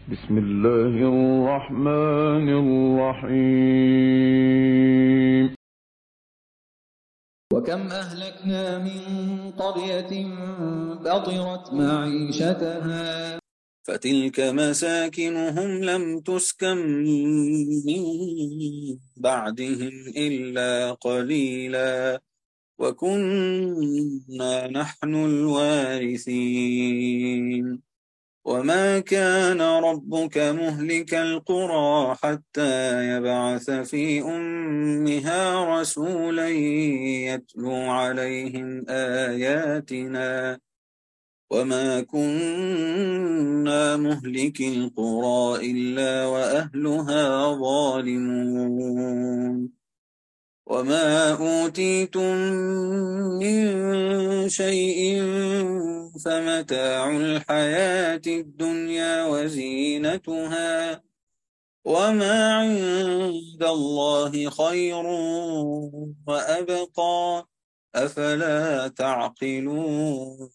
بسم الله الرحمن الرحيم وكم أهلكنا من قرية بطرت معيشتها فتلك مساكنهم لم تسكن من بعدهم إلا قليلا وكنا نحن الوارثين وما كان ربك مهلك القرى حتى يبعث في أمها رسولا يتلو عليهم آياتنا وما كنا مهلك القرى إلا وأهلها ظالمون وما أوتيتم من شيء فمتاع الحياة الدنيا وزينتها وما عند الله خير وأبقى أفلا تعقلون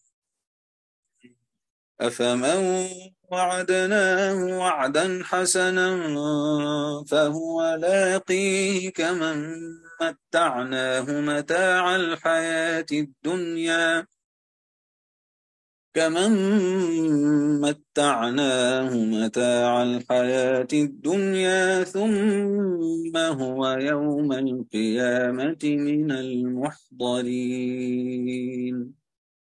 أفمن وعدناه وعدا حسنا فهو لاقيه كمن متعناه متاع الحياة الدنيا كمن متعناه متاع الحياة الدنيا ثم هو يوم القيامة من المحضرين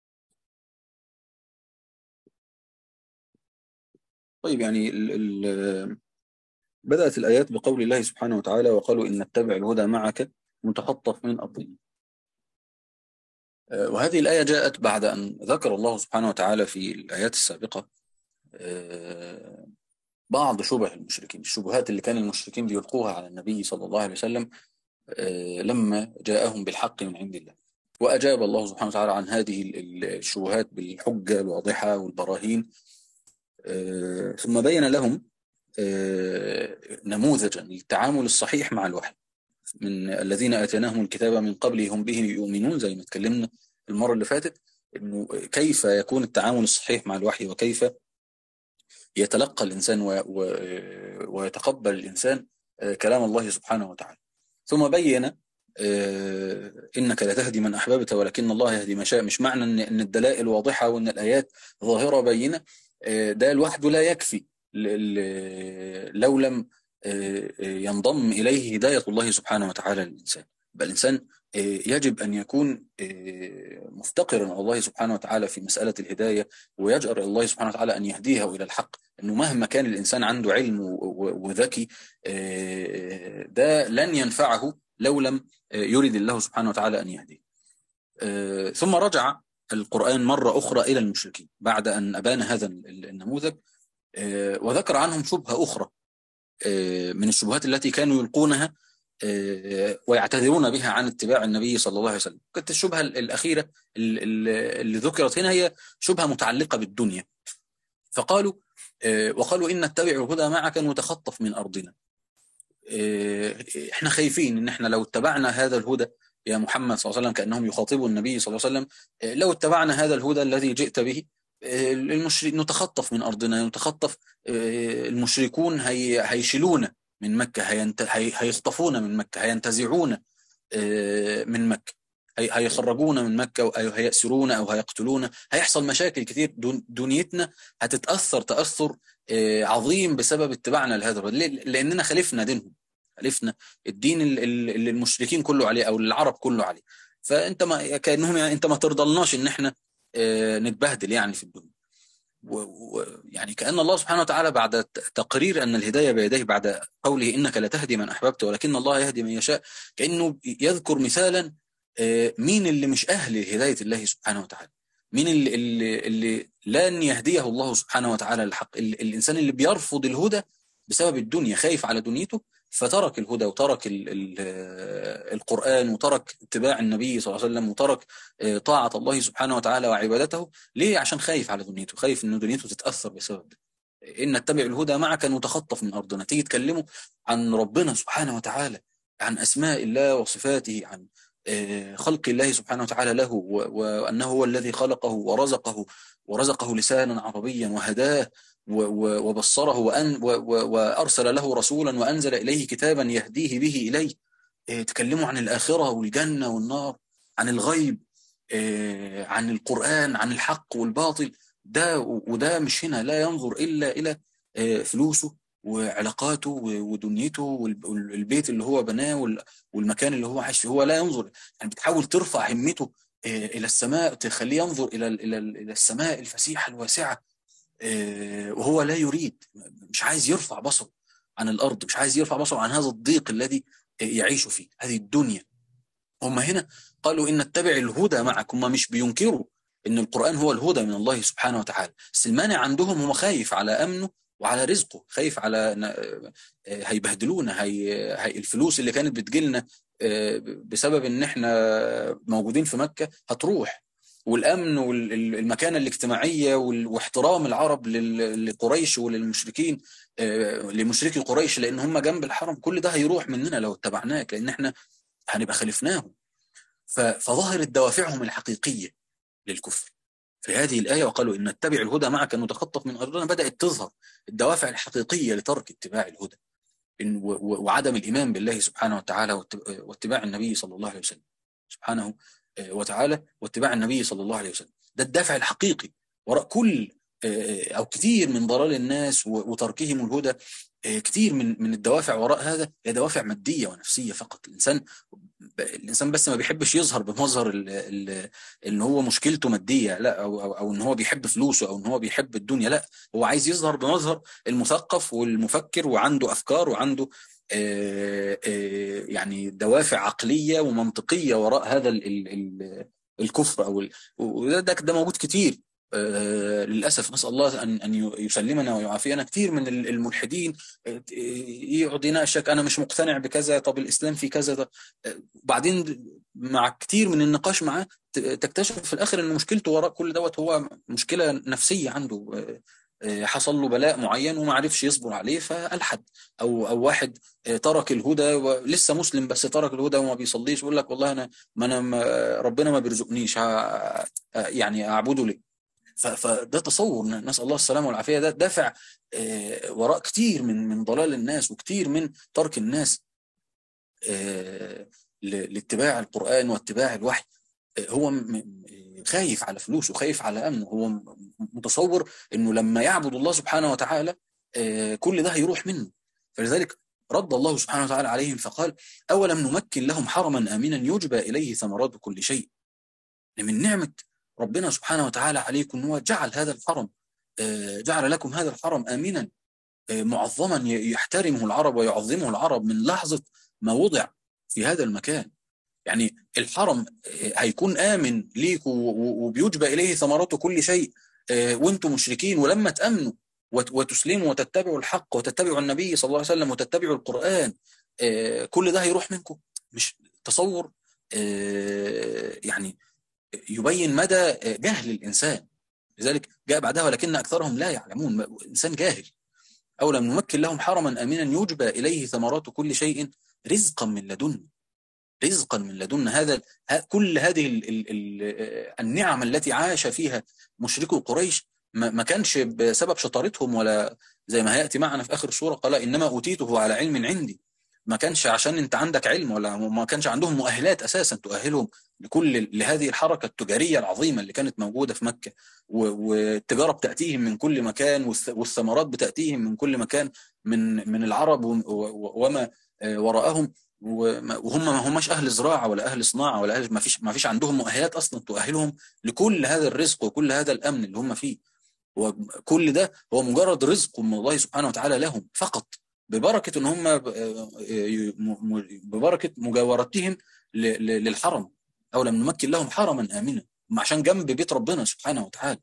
طيب يعني ال ال بدأت الآيات بقول الله سبحانه وتعالى وقالوا إن نتبع الهدى معك متخطف من أرضنا وهذه الآية جاءت بعد أن ذكر الله سبحانه وتعالى في الآيات السابقة بعض شبه المشركين الشبهات اللي كان المشركين بيلقوها على النبي صلى الله عليه وسلم لما جاءهم بالحق من عند الله وأجاب الله سبحانه وتعالى عن هذه الشبهات بالحجة الواضحة والبراهين ثم بين لهم نموذجا للتعامل الصحيح مع الوحي من الذين اتيناهم الكتاب من قبله هم به يؤمنون زي ما اتكلمنا المره اللي فاتت انه كيف يكون التعامل الصحيح مع الوحي وكيف يتلقى الانسان ويتقبل الانسان كلام الله سبحانه وتعالى ثم بين انك لا تهدي من احببت ولكن الله يهدي من شاء مش معنى ان الدلائل واضحه وان الايات ظاهره بينه ده لوحده لا يكفي لو لم ينضم إليه هداية الله سبحانه وتعالى للإنسان بل الإنسان يجب أن يكون مفتقرا على الله سبحانه وتعالى في مسألة الهداية ويجأر الله سبحانه وتعالى أن يهديه إلى الحق أنه مهما كان الإنسان عنده علم وذكي ده لن ينفعه لو لم يرد الله سبحانه وتعالى أن يهديه ثم رجع القرآن مرة أخرى إلى المشركين بعد أن أبان هذا النموذج وذكر عنهم شبهة أخرى من الشبهات التي كانوا يلقونها ويعتذرون بها عن اتباع النبي صلى الله عليه وسلم كانت الشبهة الأخيرة اللي ذكرت هنا هي شبهة متعلقة بالدنيا فقالوا وقالوا إن نتبع الهدى معك نتخطف من أرضنا احنا خايفين ان احنا لو اتبعنا هذا الهدى يا محمد صلى الله عليه وسلم كأنهم يخاطبوا النبي صلى الله عليه وسلم لو اتبعنا هذا الهدى الذي جئت به المشرك نتخطف من أرضنا نتخطف المشركون هي هيشيلونا من مكة هينت... هي... هيخطفونا من مكة هينتزعونا من مكة هي... هيخرجونا من مكة أو هيأسرونا أو هيقتلونا هيحصل مشاكل كتير دون... دنيتنا هتتأثر تأثر عظيم بسبب اتباعنا لهذا الهدى لأننا خالفنا دينهم خالفنا الدين اللي المشركين كله عليه أو العرب كله عليه فأنت ما كأنهم يعني أنت ما ترضلناش إن إحنا نتبهدل يعني في الدنيا ويعني كأن الله سبحانه وتعالى بعد تقرير أن الهداية بيديه بعد قوله إنك لا تهدي من أحببت ولكن الله يهدي من يشاء كأنه يذكر مثالا مين اللي مش أهل هداية الله سبحانه وتعالى مين اللي, اللي, اللي لن يهديه الله سبحانه وتعالى للحق الإنسان اللي بيرفض الهدى بسبب الدنيا خايف على دنيته فترك الهدى وترك ال ال القرآن وترك اتباع النبي صلى الله عليه وسلم وترك طاعة الله سبحانه وتعالى وعبادته ليه عشان خايف على دنيته خايف ان دنيته تتأثر بسبب ده إن نتبع الهدى معك نتخطف من أرضنا تيجي تكلموا عن ربنا سبحانه وتعالى عن أسماء الله وصفاته عن خلق الله سبحانه وتعالى له وأنه هو الذي خلقه ورزقه ورزقه لسانا عربيا وهداه و- و- وبصره وأن و- و- وأرسل له رسولا وأنزل إليه كتابا يهديه به إليه إيه، تكلموا عن الآخرة والجنة والنار عن الغيب إيه، عن القرآن عن الحق والباطل ده وده مش هنا لا ينظر إلا إلى إيه، فلوسه وعلاقاته و- ودنيته والب- والبيت اللي هو بناه وال- والمكان اللي هو عايش فيه هو لا ينظر يعني بتحاول ترفع همته إيه، إلى السماء تخليه ينظر إلى ال- إلى ال- إلى السماء الفسيحة الواسعة إيه، وهو لا يريد مش عايز يرفع بصره عن الأرض مش عايز يرفع بصره عن هذا الضيق الذي يعيش فيه هذه الدنيا هم هنا قالوا إن نتبع الهدى معك هم مش بينكروا إن القرآن هو الهدى من الله سبحانه وتعالى بس المانع عندهم هو خايف على أمنه وعلى رزقه خايف على ن- هيبهدلونا هي هي الفلوس اللي كانت بتجيلنا آه، بسبب ان احنا موجودين في مكة هتروح والامن والمكانه الاجتماعيه وال- واحترام العرب لل- لقريش وللمشركين آه، لمشركي قريش لان هم جنب الحرم كل ده هيروح مننا لو اتبعناك لان احنا هنبقى خالفناهم ف- فظهرت دوافعهم الحقيقيه للكفر في هذه الآية وقالوا إن نتبع الهدى معك نتخطف من أرضنا بدأت تظهر الدوافع الحقيقية لترك اتباع الهدى إن و- و- وعدم الإيمان بالله سبحانه وتعالى وات- واتباع النبي صلى الله عليه وسلم سبحانه آه، وتعالى واتباع النبي صلى الله عليه وسلم ده الدافع الحقيقي وراء كل آه، أو كثير من ضلال الناس و- وتركهم الهدى آه، كثير من من الدوافع وراء هذا هي دوافع مادية ونفسية فقط الإنسان الإنسان بس ما بيحبش يظهر بمظهر ال- ال- ان هو مشكلته ماديه لا او او, أو ان هو بيحب فلوسه او ان هو بيحب الدنيا لا هو عايز يظهر بمظهر المثقف والمفكر وعنده افكار وعنده آه، آه، يعني دوافع عقليه ومنطقيه وراء هذا ال ال ال الكفر او ال- وده ده, ده موجود كتير آه، للاسف نسال الله ان ان يسلمنا ويعافينا كتير من ال- الملحدين آه، يقعد يناقشك انا مش مقتنع بكذا طب الاسلام في كذا ده بعدين مع كتير من النقاش معاه ت- تكتشف في الاخر ان مشكلته وراء كل دوت هو مشكله نفسيه عنده آه، آه، حصل له بلاء معين وما عرفش يصبر عليه فالحد او او واحد آه، ترك الهدى ولسه مسلم بس ترك الهدى وما بيصليش يقول لك والله انا ما انا ما ربنا ما بيرزقنيش ه- آه، يعني اعبده ليه ف- فده تصور نسال الله السلامه والعافيه ده دافع آه، وراء كتير من من ضلال الناس وكتير من ترك الناس آه، ل- لاتباع القرآن واتباع الوحي آه، هو م- م- خايف على فلوسه خايف على أمنه هو م- متصور أنه لما يعبد الله سبحانه وتعالى آه، كل ده هيروح منه فلذلك رد الله سبحانه وتعالى عليهم فقال أولم نمكن لهم حرما آمنا يجبى إليه ثمرات كل شيء من نعمة ربنا سبحانه وتعالى عليكم هو جعل هذا الحرم آه، جعل لكم هذا الحرم آمنا آه، معظما ي- يحترمه العرب ويعظمه العرب من لحظة ما وضع في هذا المكان يعني الحرم آه، هيكون آمن ليك و- و- وبيجبى إليه ثمرات كل شيء آه، وانتم مشركين ولما تأمنوا وت- وتسلموا وتتبعوا الحق وتتبعوا النبي صلى الله عليه وسلم وتتبعوا القرآن آه، كل ده هيروح منكم مش تصور آه، يعني يبين مدى آه، جهل الإنسان لذلك جاء بعدها ولكن أكثرهم لا يعلمون إنسان جاهل أو لم نمكن لهم حرما آمنا يجبى إليه ثمرات كل شيء رزقا من لدنا رزقا من لدنا هذا ه- كل هذه ال ال ال النعم التي عاش فيها مشركو قريش ما ما كانش بسبب شطارتهم ولا زي ما هيأتي معنا في آخر السورة قال إنما أوتيته على علم عندي ما كانش عشان انت عندك علم ولا ما كانش عندهم مؤهلات اساسا تؤهلهم لكل لهذه الحركه التجاريه العظيمه اللي كانت موجوده في مكه و- والتجاره بتاتيهم من كل مكان والث- والثمرات بتاتيهم من كل مكان من من العرب و- و- وما آه، وراءهم وما- وهم ما هماش اهل زراعه ولا اهل صناعه ولا اهل ما فيش ما فيش عندهم مؤهلات اصلا تؤهلهم لكل هذا الرزق وكل هذا الامن اللي هم فيه وكل ده هو مجرد رزق من الله سبحانه وتعالى لهم فقط ببركه ان هم ب- آه، م- م- ببركه مجاورتهم ل- ل- للحرم او لم نمكن لهم حرما امنا هم عشان جنب بيت ربنا سبحانه وتعالى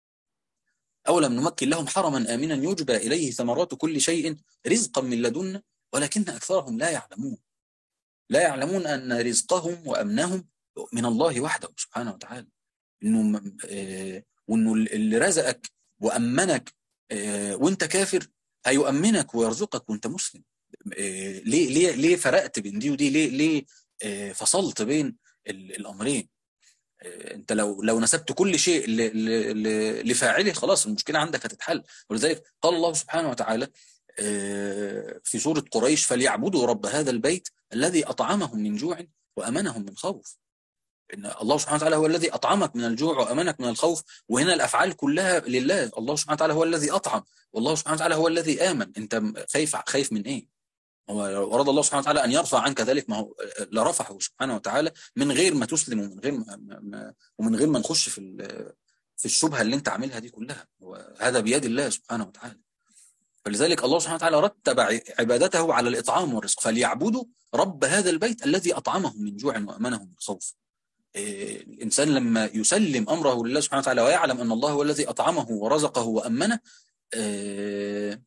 أو لم نمكن لهم حرما آمنا يجبى إليه ثمرات كل شيء رزقا من لدنا ولكن أكثرهم لا يعلمون لا يعلمون أن رزقهم وأمنهم من الله وحده سبحانه وتعالى إنه م- آه، وإنه اللي رزقك وأمنك آه، وأنت كافر هيؤمنك ويرزقك وأنت مسلم آه، ليه ليه ليه فرقت بين دي ودي ليه ليه آه، فصلت بين ال- الأمرين انت لو لو نسبت كل شيء ل- ل- ل- لفاعله خلاص المشكله عندك هتتحل ولذلك قال الله سبحانه وتعالى آه، في سوره قريش فليعبدوا رب هذا البيت الذي اطعمهم من جوع وامنهم من خوف ان الله سبحانه وتعالى هو الذي اطعمك من الجوع وامنك من الخوف وهنا الافعال كلها لله الله سبحانه وتعالى هو الذي اطعم والله سبحانه وتعالى هو الذي امن انت خايف خايف من ايه هو لو اراد الله سبحانه وتعالى ان يرفع عنك ذلك ما هو لرفعه سبحانه وتعالى من غير ما تسلم ومن غير ما ما- ومن غير ما نخش في ال- في الشبهه اللي انت عاملها دي كلها وهذا بيد الله سبحانه وتعالى فلذلك الله سبحانه وتعالى رتب ع- عبادته على الاطعام والرزق فليعبدوا رب هذا البيت الذي اطعمهم من جوع وامنهم من خوف إيه، الانسان لما يسلم امره لله سبحانه وتعالى ويعلم ان الله هو الذي اطعمه ورزقه وامنه إيه،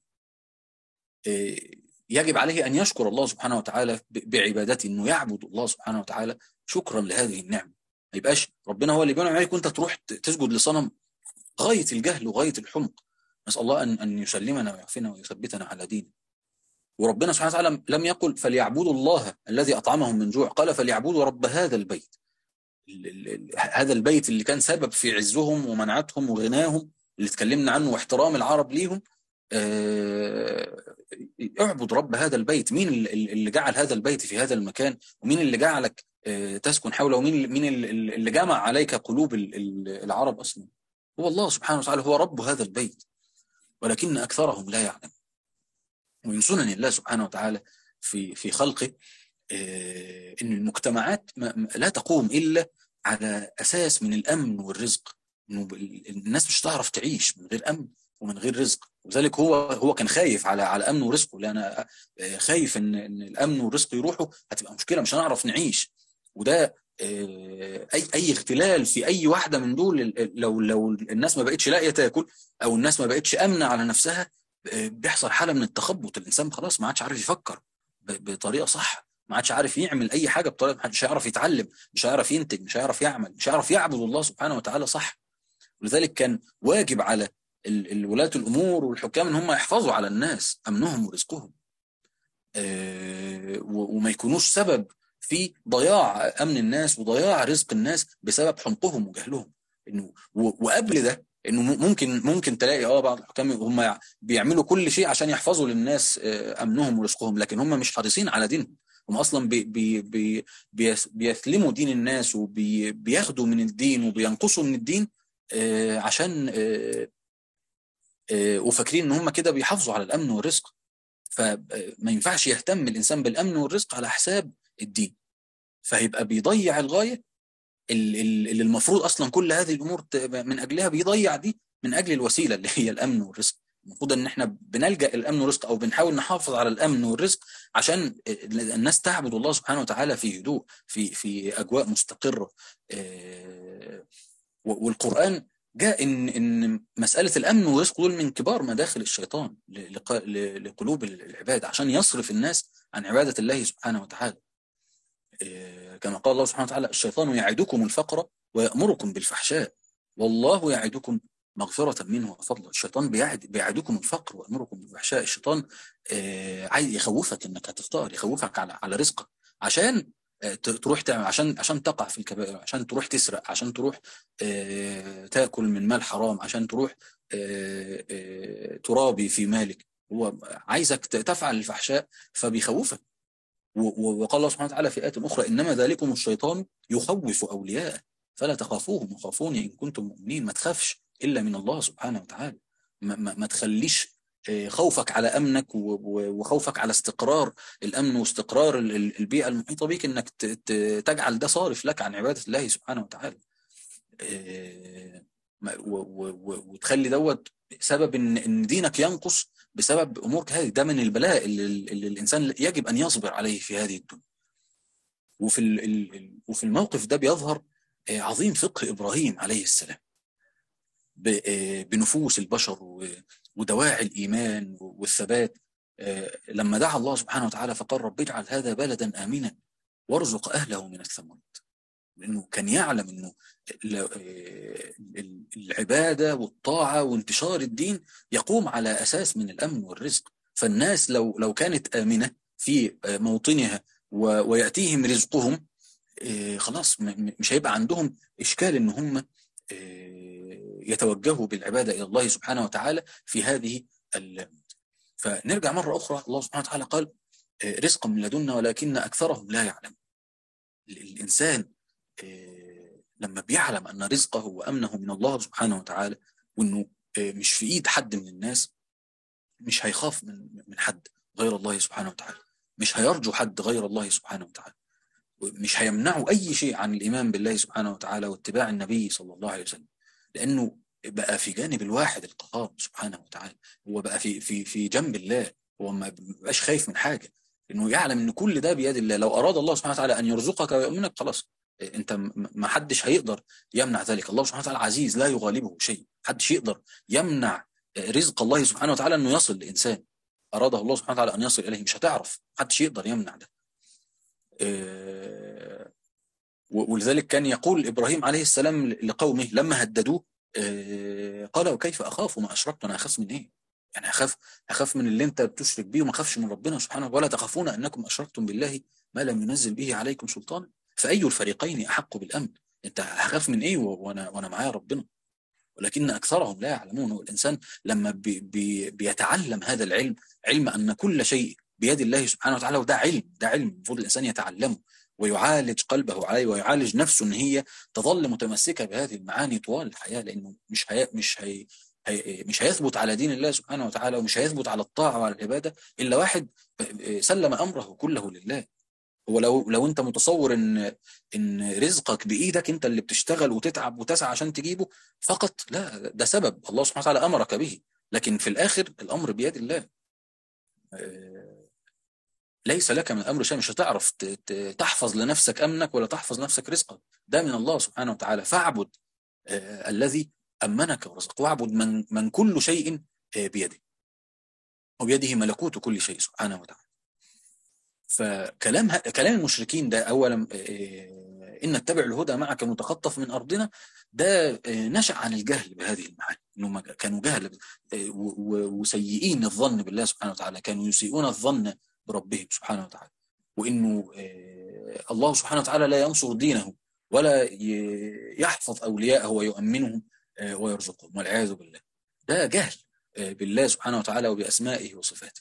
إيه، يجب عليه ان يشكر الله سبحانه وتعالى ب- بعبادته انه يعبد الله سبحانه وتعالى شكرا لهذه النعمه ما يبقاش ربنا هو اللي بينعم عليك وانت تروح ت- تسجد لصنم غايه الجهل وغايه الحمق نسال الله ان ان يسلمنا ويعافينا ويثبتنا على دينه وربنا سبحانه وتعالى لم يقل فليعبدوا الله الذي اطعمهم من جوع قال فليعبدوا رب هذا البيت ال- ال- ال- هذا البيت اللي كان سبب في عزهم ومنعتهم وغناهم اللي اتكلمنا عنه واحترام العرب ليهم آه، اعبد رب هذا البيت مين ال- ال- اللي جعل هذا البيت في هذا المكان ومين اللي جعلك آه، تسكن حوله ومين اللي- مين اللي اللي جمع عليك قلوب ال- ال- العرب اصلا هو الله سبحانه وتعالى هو رب هذا البيت ولكن اكثرهم لا يعلم ومن سنن الله سبحانه وتعالى في في خلقه آه، ان المجتمعات ما- ما- لا تقوم الا على اساس من الامن والرزق انه ب- الناس مش هتعرف تعيش من غير امن ومن غير رزق وذلك هو هو كان خايف على على امنه ورزقه لان أنا آه، خايف ان ان الامن والرزق يروحوا هتبقى مشكله مش هنعرف نعيش وده آه، اي اي اختلال في اي واحده من دول ال- لو لو الناس ما بقتش لاقيه تاكل او الناس ما بقتش امنه على نفسها آه، بيحصل حاله من التخبط الانسان خلاص ما عادش عارف يفكر ب- بطريقه صح ما عادش عارف يعمل اي حاجه بطريقه مش هيعرف يتعلم مش هيعرف ينتج مش هيعرف يعمل مش هيعرف يعبد الله سبحانه وتعالى صح ولذلك كان واجب على ال- ال- ولاة الامور والحكام ان هم يحفظوا على الناس امنهم ورزقهم آه، و- وما يكونوش سبب في ضياع امن الناس وضياع رزق الناس بسبب حمقهم وجهلهم انه و- وقبل ده انه م- ممكن ممكن تلاقي اه بعض الحكام هم يع- بيعملوا كل شيء عشان يحفظوا للناس آه، امنهم ورزقهم لكن هم مش حريصين على دينهم هم اصلا بي بي بي بيس- بيسلموا دين الناس وبياخدوا من الدين وبينقصوا من الدين آه، عشان آه، آه، وفاكرين ان هم كده بيحافظوا على الامن والرزق فما ينفعش يهتم الانسان بالامن والرزق على حساب الدين فهيبقى بيضيع الغايه ال- ال- اللي المفروض اصلا كل هذه الامور ت- من اجلها بيضيع دي من اجل الوسيله اللي هي الامن والرزق المفروض ان احنا بنلجا الامن والرزق او بنحاول نحافظ على الامن والرزق عشان الناس تعبد الله سبحانه وتعالى في هدوء في في اجواء مستقره آه، و- والقران جاء ان ان مساله الامن والرزق دول من كبار مداخل الشيطان ل- لق- ل- لقلوب العباد عشان يصرف الناس عن عباده الله سبحانه وتعالى آه، كما قال الله سبحانه وتعالى الشيطان يعدكم الفقر ويأمركم بالفحشاء والله يعدكم مغفرة منه وفضلا الشيطان بيعد بيعدكم الفقر ويأمركم بالفحشاء الشيطان آه، عايز يخوفك انك هتفتقر يخوفك على على رزقك عشان آه، ت- تروح تعمل عشان عشان تقع في الكبائر عشان تروح تسرق عشان تروح آه، تاكل من مال حرام عشان تروح آه، آه، ترابي في مالك هو عايزك ت- تفعل الفحشاء فبيخوفك و- و- وقال الله سبحانه وتعالى في آية أخرى إنما ذلكم الشيطان يخوف أولياءه فلا تخافوهم وخافوني إن كنتم مؤمنين ما تخافش إلا من الله سبحانه وتعالى ما, ما, ما تخليش آه، خوفك على أمنك و- و- وخوفك على استقرار الأمن واستقرار ال- ال- البيئة المحيطة بك إنك ت- ت- تجعل ده صارف لك عن عبادة الله سبحانه وتعالى آه، ما- و- و- و- وتخلي دوت سبب إن إن دينك ينقص بسبب امور هذه ده من البلاء اللي, اللي الانسان يجب ان يصبر عليه في هذه الدنيا وفي ال- ال- ال- وفي الموقف ده بيظهر آه، عظيم فقه ابراهيم عليه السلام ب- آه، بنفوس البشر و- ودواعي الايمان والثبات آه، لما دعا الله سبحانه وتعالى فقال رب اجعل هذا بلدا امنا وارزق اهله من الثمرات لانه كان يعلم انه ال- آه، ال- العباده والطاعه وانتشار الدين يقوم على اساس من الامن والرزق فالناس لو لو كانت امنه في موطنها و- وياتيهم رزقهم آه، خلاص م- م- مش هيبقى عندهم إشكال إن هم آه، يتوجهوا بالعبادة إلى الله سبحانه وتعالى في هذه ال... فنرجع مرة أخرى الله سبحانه وتعالى قال آه، رزقا من لدنا ولكن أكثرهم لا يعلم الإنسان آه، لما بيعلم أن رزقه وأمنه من الله سبحانه وتعالى وأنه آه، مش في إيد حد من الناس مش هيخاف من من حد غير الله سبحانه وتعالى مش هيرجو حد غير الله سبحانه وتعالى مش هيمنعه أي شيء عن الإيمان بالله سبحانه وتعالى واتباع النبي صلى الله عليه وسلم لأنه بقى في جانب الواحد القهار سبحانه وتعالى هو بقى في في في جنب الله هو ما بقاش خايف من حاجة انه يعلم ان كل ده بيد الله لو اراد الله سبحانه وتعالى ان يرزقك ويؤمنك خلاص انت م- ما حدش هيقدر يمنع ذلك الله سبحانه وتعالى عزيز لا يغالبه شيء حدش يقدر يمنع رزق الله سبحانه وتعالى انه يصل لانسان اراده الله سبحانه وتعالى ان يصل اليه مش هتعرف محدش يقدر يمنع ده آه، و- ولذلك كان يقول ابراهيم عليه السلام لقومه لما هددوه آه، قال وكيف اخاف ما اشركت انا اخاف من ايه؟ يعني اخاف اخاف من اللي انت بتشرك بيه وما اخافش من ربنا سبحانه ولا تخافون انكم اشركتم بالله ما لم ينزل به عليكم سلطان فاي الفريقين احق بالامن؟ انت هخاف من ايه و- وانا وانا معايا ربنا؟ ولكن اكثرهم لا يعلمون والانسان لما بي بي بيتعلم هذا العلم علم ان كل شيء بيد الله سبحانه وتعالى وده علم ده علم المفروض الانسان يتعلمه ويعالج قلبه عليه ويعالج نفسه ان هي تظل متمسكه بهذه المعاني طوال الحياه لانه مش هي مش هي هي مش هيثبت على دين الله سبحانه وتعالى ومش هيثبت على الطاعه وعلى العباده الا واحد سلم امره كله لله هو لو لو انت متصور ان ان رزقك بايدك انت اللي بتشتغل وتتعب وتسعى عشان تجيبه فقط لا ده سبب الله سبحانه وتعالى امرك به لكن في الاخر الامر بيد الله آه، ليس لك من الامر شيء مش هتعرف ت- ت- تحفظ لنفسك امنك ولا تحفظ نفسك رزقك ده من الله سبحانه وتعالى فاعبد آه، الذي امنك ورزقك واعبد من من كل شيء آه، بيده وبيده ملكوت كل شيء سبحانه وتعالى فكلام ه- كلام المشركين ده اولا آه، ان نتبع الهدى معك متخطف من ارضنا ده آه، نشا عن الجهل بهذه المعاني انهم كانوا جهل آه، و- و- وسيئين الظن بالله سبحانه وتعالى كانوا يسيئون الظن بربهم سبحانه وتعالى وانه آه، الله سبحانه وتعالى لا ينصر دينه ولا ي- يحفظ اولياءه ويؤمنهم آه، ويرزقهم والعياذ بالله ده جهل آه، بالله سبحانه وتعالى وباسمائه وصفاته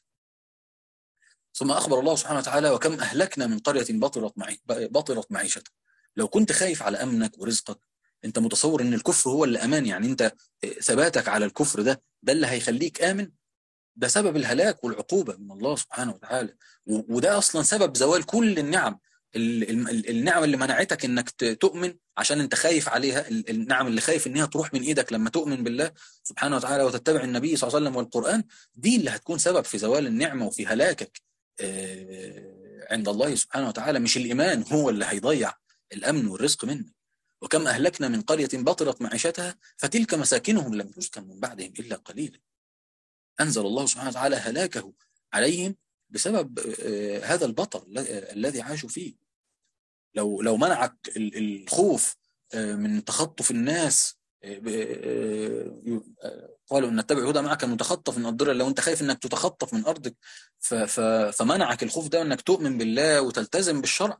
ثم أخبر الله سبحانه وتعالى وكم أهلكنا من قرية بطرت معي بطرت معيشتها لو كنت خايف على أمنك ورزقك أنت متصور أن الكفر هو اللي أمان يعني أنت ثباتك على الكفر ده ده اللي هيخليك آمن ده سبب الهلاك والعقوبة من الله سبحانه وتعالى و- وده أصلا سبب زوال كل النعم ال- ال- ال- النعم اللي منعتك انك ت- تؤمن عشان انت خايف عليها ال- النعم اللي خايف انها تروح من ايدك لما تؤمن بالله سبحانه وتعالى وتتبع النبي صلى الله عليه وسلم والقرآن دي اللي هتكون سبب في زوال النعمة وفي هلاكك آه، عند الله سبحانه وتعالى مش الإيمان هو اللي هيضيع الأمن والرزق منك وكم أهلكنا من قرية بطرت معيشتها فتلك مساكنهم لم تسكن من بعدهم إلا قليلا أنزل الله سبحانه وتعالى هلاكه عليهم بسبب آه، هذا البطر ال- آه، الذي عاشوا فيه لو لو منعك ال- الخوف آه، من تخطف الناس آه، ب- آه، ي- آه، قالوا ان نتبع الهدى معك متخطف من ارضنا لو انت خايف انك تتخطف من ارضك ف- ف- فمنعك الخوف ده انك تؤمن بالله وتلتزم بالشرع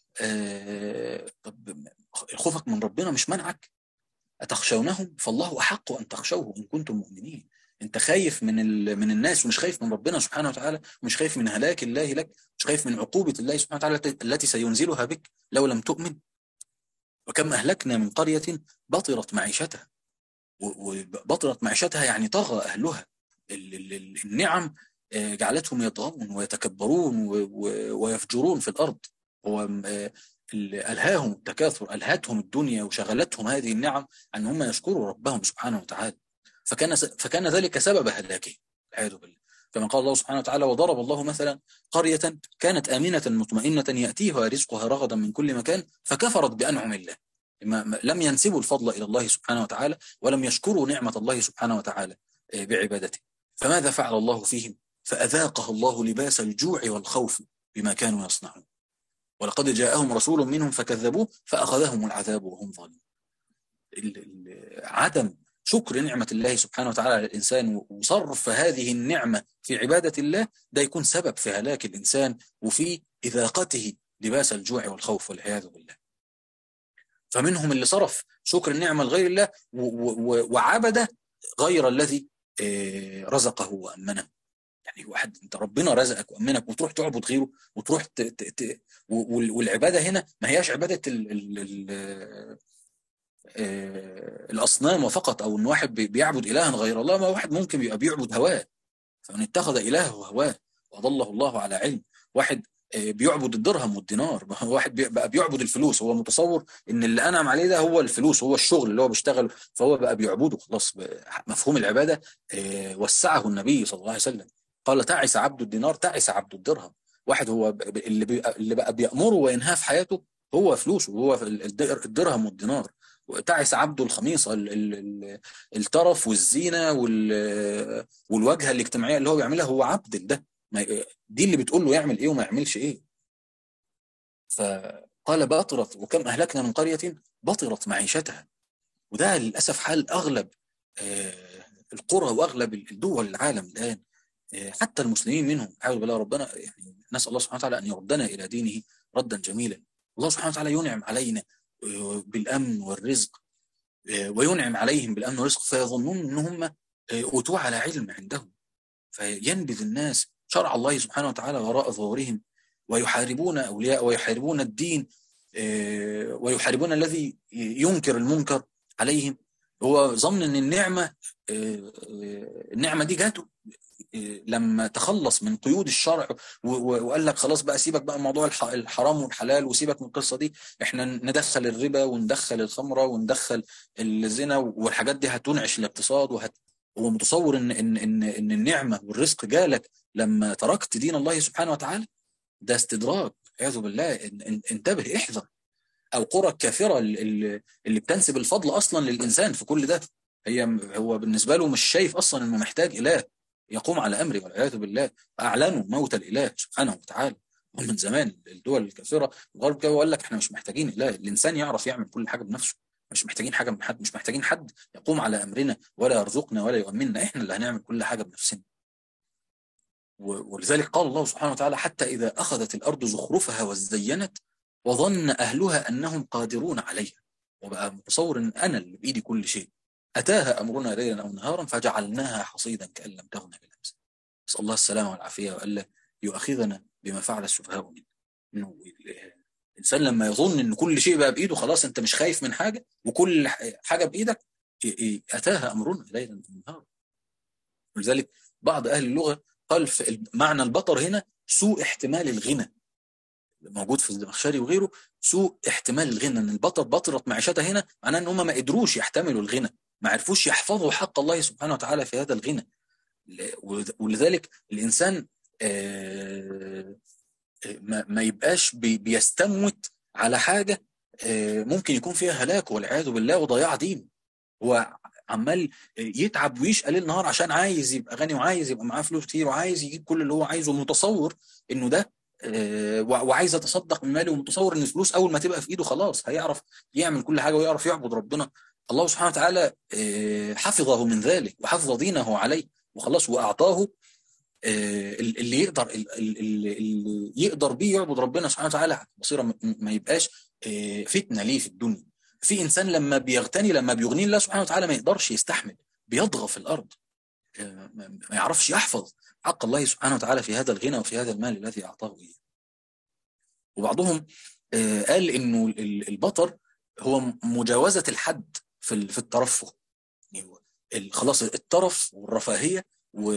آه، طب خوفك من ربنا مش منعك أتخشونهم فالله أحق أن تخشوه إن كنتم مؤمنين أنت خايف من ال... من الناس ومش خايف من ربنا سبحانه وتعالى ومش خايف من هلاك الله لك مش خايف من عقوبة الله سبحانه وتعالى التي- التي سينزلها بك لو لم تؤمن وكم أهلكنا من قرية بطرت معيشتها و- وبطرت معيشتها يعني طغى أهلها ال- ال- ال- النعم آه، جعلتهم يطغون ويتكبرون و- و- ويفجرون في الأرض هو آه، ال- ألهاهم التكاثر ألهتهم الدنيا وشغلتهم هذه النعم أن هم يشكروا ربهم سبحانه وتعالى فكان س- فكان ذلك سبب هلاكهم والعياذ بالله كما قال الله سبحانه وتعالى وضرب الله مثلا قرية كانت آمنة مطمئنة يأتيها رزقها رغدا من كل مكان فكفرت بأنعم الله ما- ما- لم ينسبوا الفضل إلى الله سبحانه وتعالى ولم يشكروا نعمة الله سبحانه وتعالى آه، بعبادته فماذا فعل الله فيهم فأذاقها الله لباس الجوع والخوف بما كانوا يصنعون ولقد جاءهم رسول منهم فكذبوه فأخذهم العذاب وهم ظالمون ال- ال- عدم شكر نعمة الله سبحانه وتعالى على الإنسان وصرف هذه النعمة في عبادة الله ده يكون سبب في هلاك الإنسان وفي إذاقته لباس الجوع والخوف والعياذ بالله فمنهم اللي صرف شكر النعمة لغير الله و- و- وعبد غير الذي آه، رزقه وأمنه يعني واحد انت ربنا رزقك وامنك وتروح تعبد غيره وتروح ت... ت... ت... وال- والعباده هنا ما هياش عباده ال... ال... ال... آه، الاصنام فقط او ان واحد بي- بيعبد الها غير الله ما واحد ممكن يبقى بيعبد هواه فمن اتخذ الهه هواه واضله الله على علم واحد آه، بيعبد الدرهم والدينار ما هو واحد بي- بقى بيعبد الفلوس هو متصور ان اللي انعم عليه ده هو الفلوس هو الشغل اللي هو بيشتغله فهو بقى بيعبده خلاص ب- مفهوم العباده آه، وسعه النبي صلى الله عليه وسلم قال تعس عبد الدينار تعس عبد الدرهم واحد هو ب- ب- اللي بي- اللي بقى بيأمره وينهاه في حياته هو فلوسه هو الد- الدرهم والدينار تعس عبد الخميصه ال- ال- ال- الترف والزينه وال- والواجهه الاجتماعيه اللي هو بيعملها هو عبد ده ما- دي اللي بتقول له يعمل ايه وما يعملش ايه فقال بطرت وكم اهلكنا من قريه بطرت معيشتها وده للاسف حال اغلب آه، القرى واغلب الدول العالم الان آه، حتى المسلمين منهم حاول بالله ربنا يعني نسال الله سبحانه وتعالى ان يردنا الى دينه ردا جميلا الله سبحانه وتعالى ينعم علينا آه، بالامن والرزق آه، وينعم عليهم بالامن والرزق فيظنون ان هم آه، اوتوا على علم عندهم فينبذ الناس شرع الله سبحانه وتعالى وراء ظهورهم ويحاربون اولياء ويحاربون الدين آه، ويحاربون الذي ينكر المنكر عليهم هو ظن ان النعمه آه، آه، النعمه دي جاته آه، لما تخلص من قيود الشرع و- و- وقال لك خلاص بقى سيبك بقى موضوع الح- الحرام والحلال وسيبك من القصه دي احنا ندخل الربا وندخل الخمره وندخل الزنا والحاجات دي هتنعش الاقتصاد وهت هو متصور ان ان ان ان النعمه والرزق جالك لما تركت دين الله سبحانه وتعالى ده استدراج والعياذ بالله ان- ان- انتبه احذر او قرى الكافره اللي, اللي بتنسب الفضل اصلا للانسان في كل ده هي هو بالنسبه له مش شايف اصلا انه محتاج اله يقوم على امره والعياذ بالله اعلنوا موت الاله سبحانه وتعالى ومن زمان الدول الكافره الغرب كده وقال لك احنا مش محتاجين اله الانسان يعرف يعمل كل حاجه بنفسه مش محتاجين حاجه من حد مش محتاجين حد يقوم على امرنا ولا يرزقنا ولا يؤمننا احنا اللي هنعمل كل حاجه بنفسنا و- ولذلك قال الله سبحانه وتعالى حتى اذا اخذت الارض زخرفها وزينت وظن اهلها انهم قادرون عليها وبقى متصور ان انا اللي بايدي كل شيء اتاها امرنا ليلا او نهارا فجعلناها حصيدا كان لم تغن بالامس نسال الله السلامه والعافيه والا يؤاخذنا بما فعل السفهاء منا انه الانسان لما يظن ان كل شيء بقى بايده خلاص انت مش خايف من حاجه وكل ح- حاجه بايدك ي- ي- اتاها امرنا ليلا او نهارا ولذلك بعض اهل اللغه قال في معنى البطر هنا سوء احتمال الغنى موجود في الزمخشري وغيره سوء احتمال الغنى ان البطر بطرت معيشتها هنا معناه ان هم ما قدروش يحتملوا الغنى ما عرفوش يحفظوا حق الله سبحانه وتعالى في هذا الغنى ل- ولذلك الانسان آه، آه، ما ما يبقاش بي- بيستموت على حاجه آه، ممكن يكون فيها هلاك والعياذ بالله وضياع دين هو عمال يتعب ويشقى ليل نهار عشان عايز يبقى غني وعايز يبقى معاه فلوس كتير وعايز يجيب كل اللي هو عايزه ومتصور انه ده آه، وع- وعايز يتصدق من ماله ومتصور ان الفلوس اول ما تبقى في ايده خلاص هيعرف يعمل كل حاجه ويعرف يعبد ربنا الله سبحانه وتعالى آه، حفظه من ذلك وحفظ دينه عليه وخلاص واعطاه آه، اللي يقدر اللي اللي يقدر بيه يعبد ربنا سبحانه وتعالى بصيره م- ما يبقاش آه، فتنه ليه في الدنيا في انسان لما بيغتني لما بيغني الله سبحانه وتعالى ما يقدرش يستحمل بيضغى في الارض آه، ما ما يعرفش يحفظ حق الله سبحانه وتعالى في هذا الغنى وفي هذا المال الذي اعطاه اياه وبعضهم آه، قال انه ال- البطر هو م- مجاوزه الحد في ال- في الترفه يعني هو ال- خلاص الترف والرفاهيه و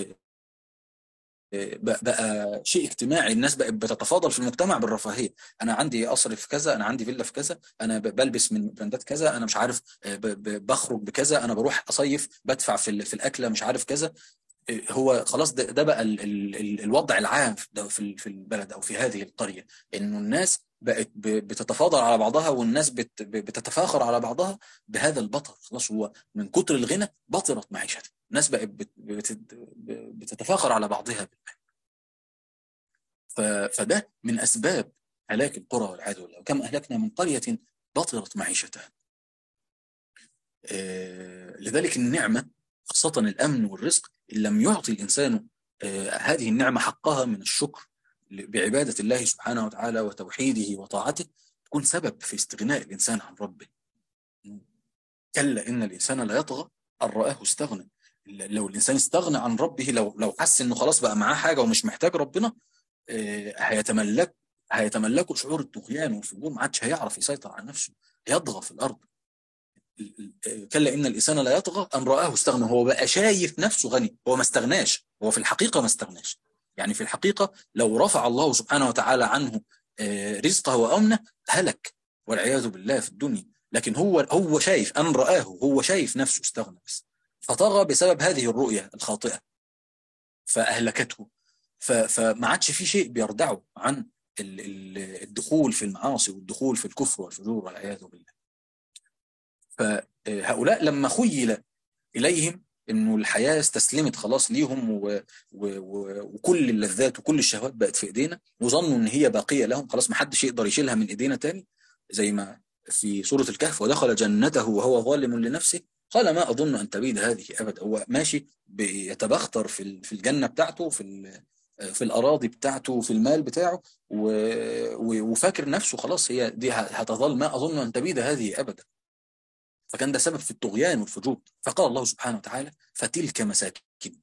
بقى بقى شيء اجتماعي الناس بقت بتتفاضل في المجتمع بالرفاهيه انا عندي قصر في كذا انا عندي فيلا في كذا انا ب- بلبس من براندات كذا انا مش عارف آه، ب- ب- بخرج بكذا انا بروح اصيف بدفع في ال- في الاكله مش عارف كذا آه، هو خلاص ده, ده بقى ال ال ال الوضع العام في ده- في ال- في البلد او في هذه القريه انه الناس بقت ب- بتتفاضل على بعضها والناس بت ب- بتتفاخر على بعضها بهذا البطر خلاص هو من كتر الغنى بطرت معيشتها الناس بقت بت- بت- بتتفاخر على بعضها بالمال ف- فده من اسباب هلاك القرى والعياذ بالله وكم اهلكنا من قريه بطرت معيشتها آه، لذلك النعمه خاصه الامن والرزق ان لم يعطي الانسان آه، هذه النعمه حقها من الشكر ل- بعباده الله سبحانه وتعالى وتوحيده وطاعته تكون سبب في استغناء الانسان عن ربه كلا إن الإنسان لا يطغى أن رآه استغنى لو الإنسان استغنى عن ربه لو لو حس إنه خلاص بقى معاه حاجة ومش محتاج ربنا آه، هيتملك هيتملكوا شعور الطغيان والفجور ما عادش هيعرف يسيطر على نفسه يطغى في الأرض كلا إن الإنسان لا يطغى أن رآه استغنى هو بقى شايف نفسه غني هو ما استغناش هو في الحقيقة ما استغناش يعني في الحقيقة لو رفع الله سبحانه وتعالى عنه آه، رزقه وأمنه هلك والعياذ بالله في الدنيا لكن هو هو شايف أن رآه هو شايف نفسه استغنى بس فطغى بسبب هذه الرؤية الخاطئة فأهلكته ف- فما عادش في شيء بيردعه عن ال- ال- الدخول في المعاصي والدخول في الكفر والفجور والعياذ بالله فهؤلاء لما خيل إليهم انه الحياه استسلمت خلاص ليهم و... و... و... وكل اللذات وكل الشهوات بقت في ايدينا وظنوا ان هي باقيه لهم خلاص ما حدش يقدر يشيلها من ايدينا تاني زي ما في سوره الكهف ودخل جنته وهو ظالم لنفسه قال ما اظن ان تبيد هذه ابدا هو ماشي بيتبختر في ال- في الجنه بتاعته في ال... في الاراضي بتاعته في المال بتاعه و... و... وفاكر نفسه خلاص هي دي هتظل ما اظن ان تبيد هذه ابدا فكان ده سبب في الطغيان والفجور فقال الله سبحانه وتعالى فتلك مساكن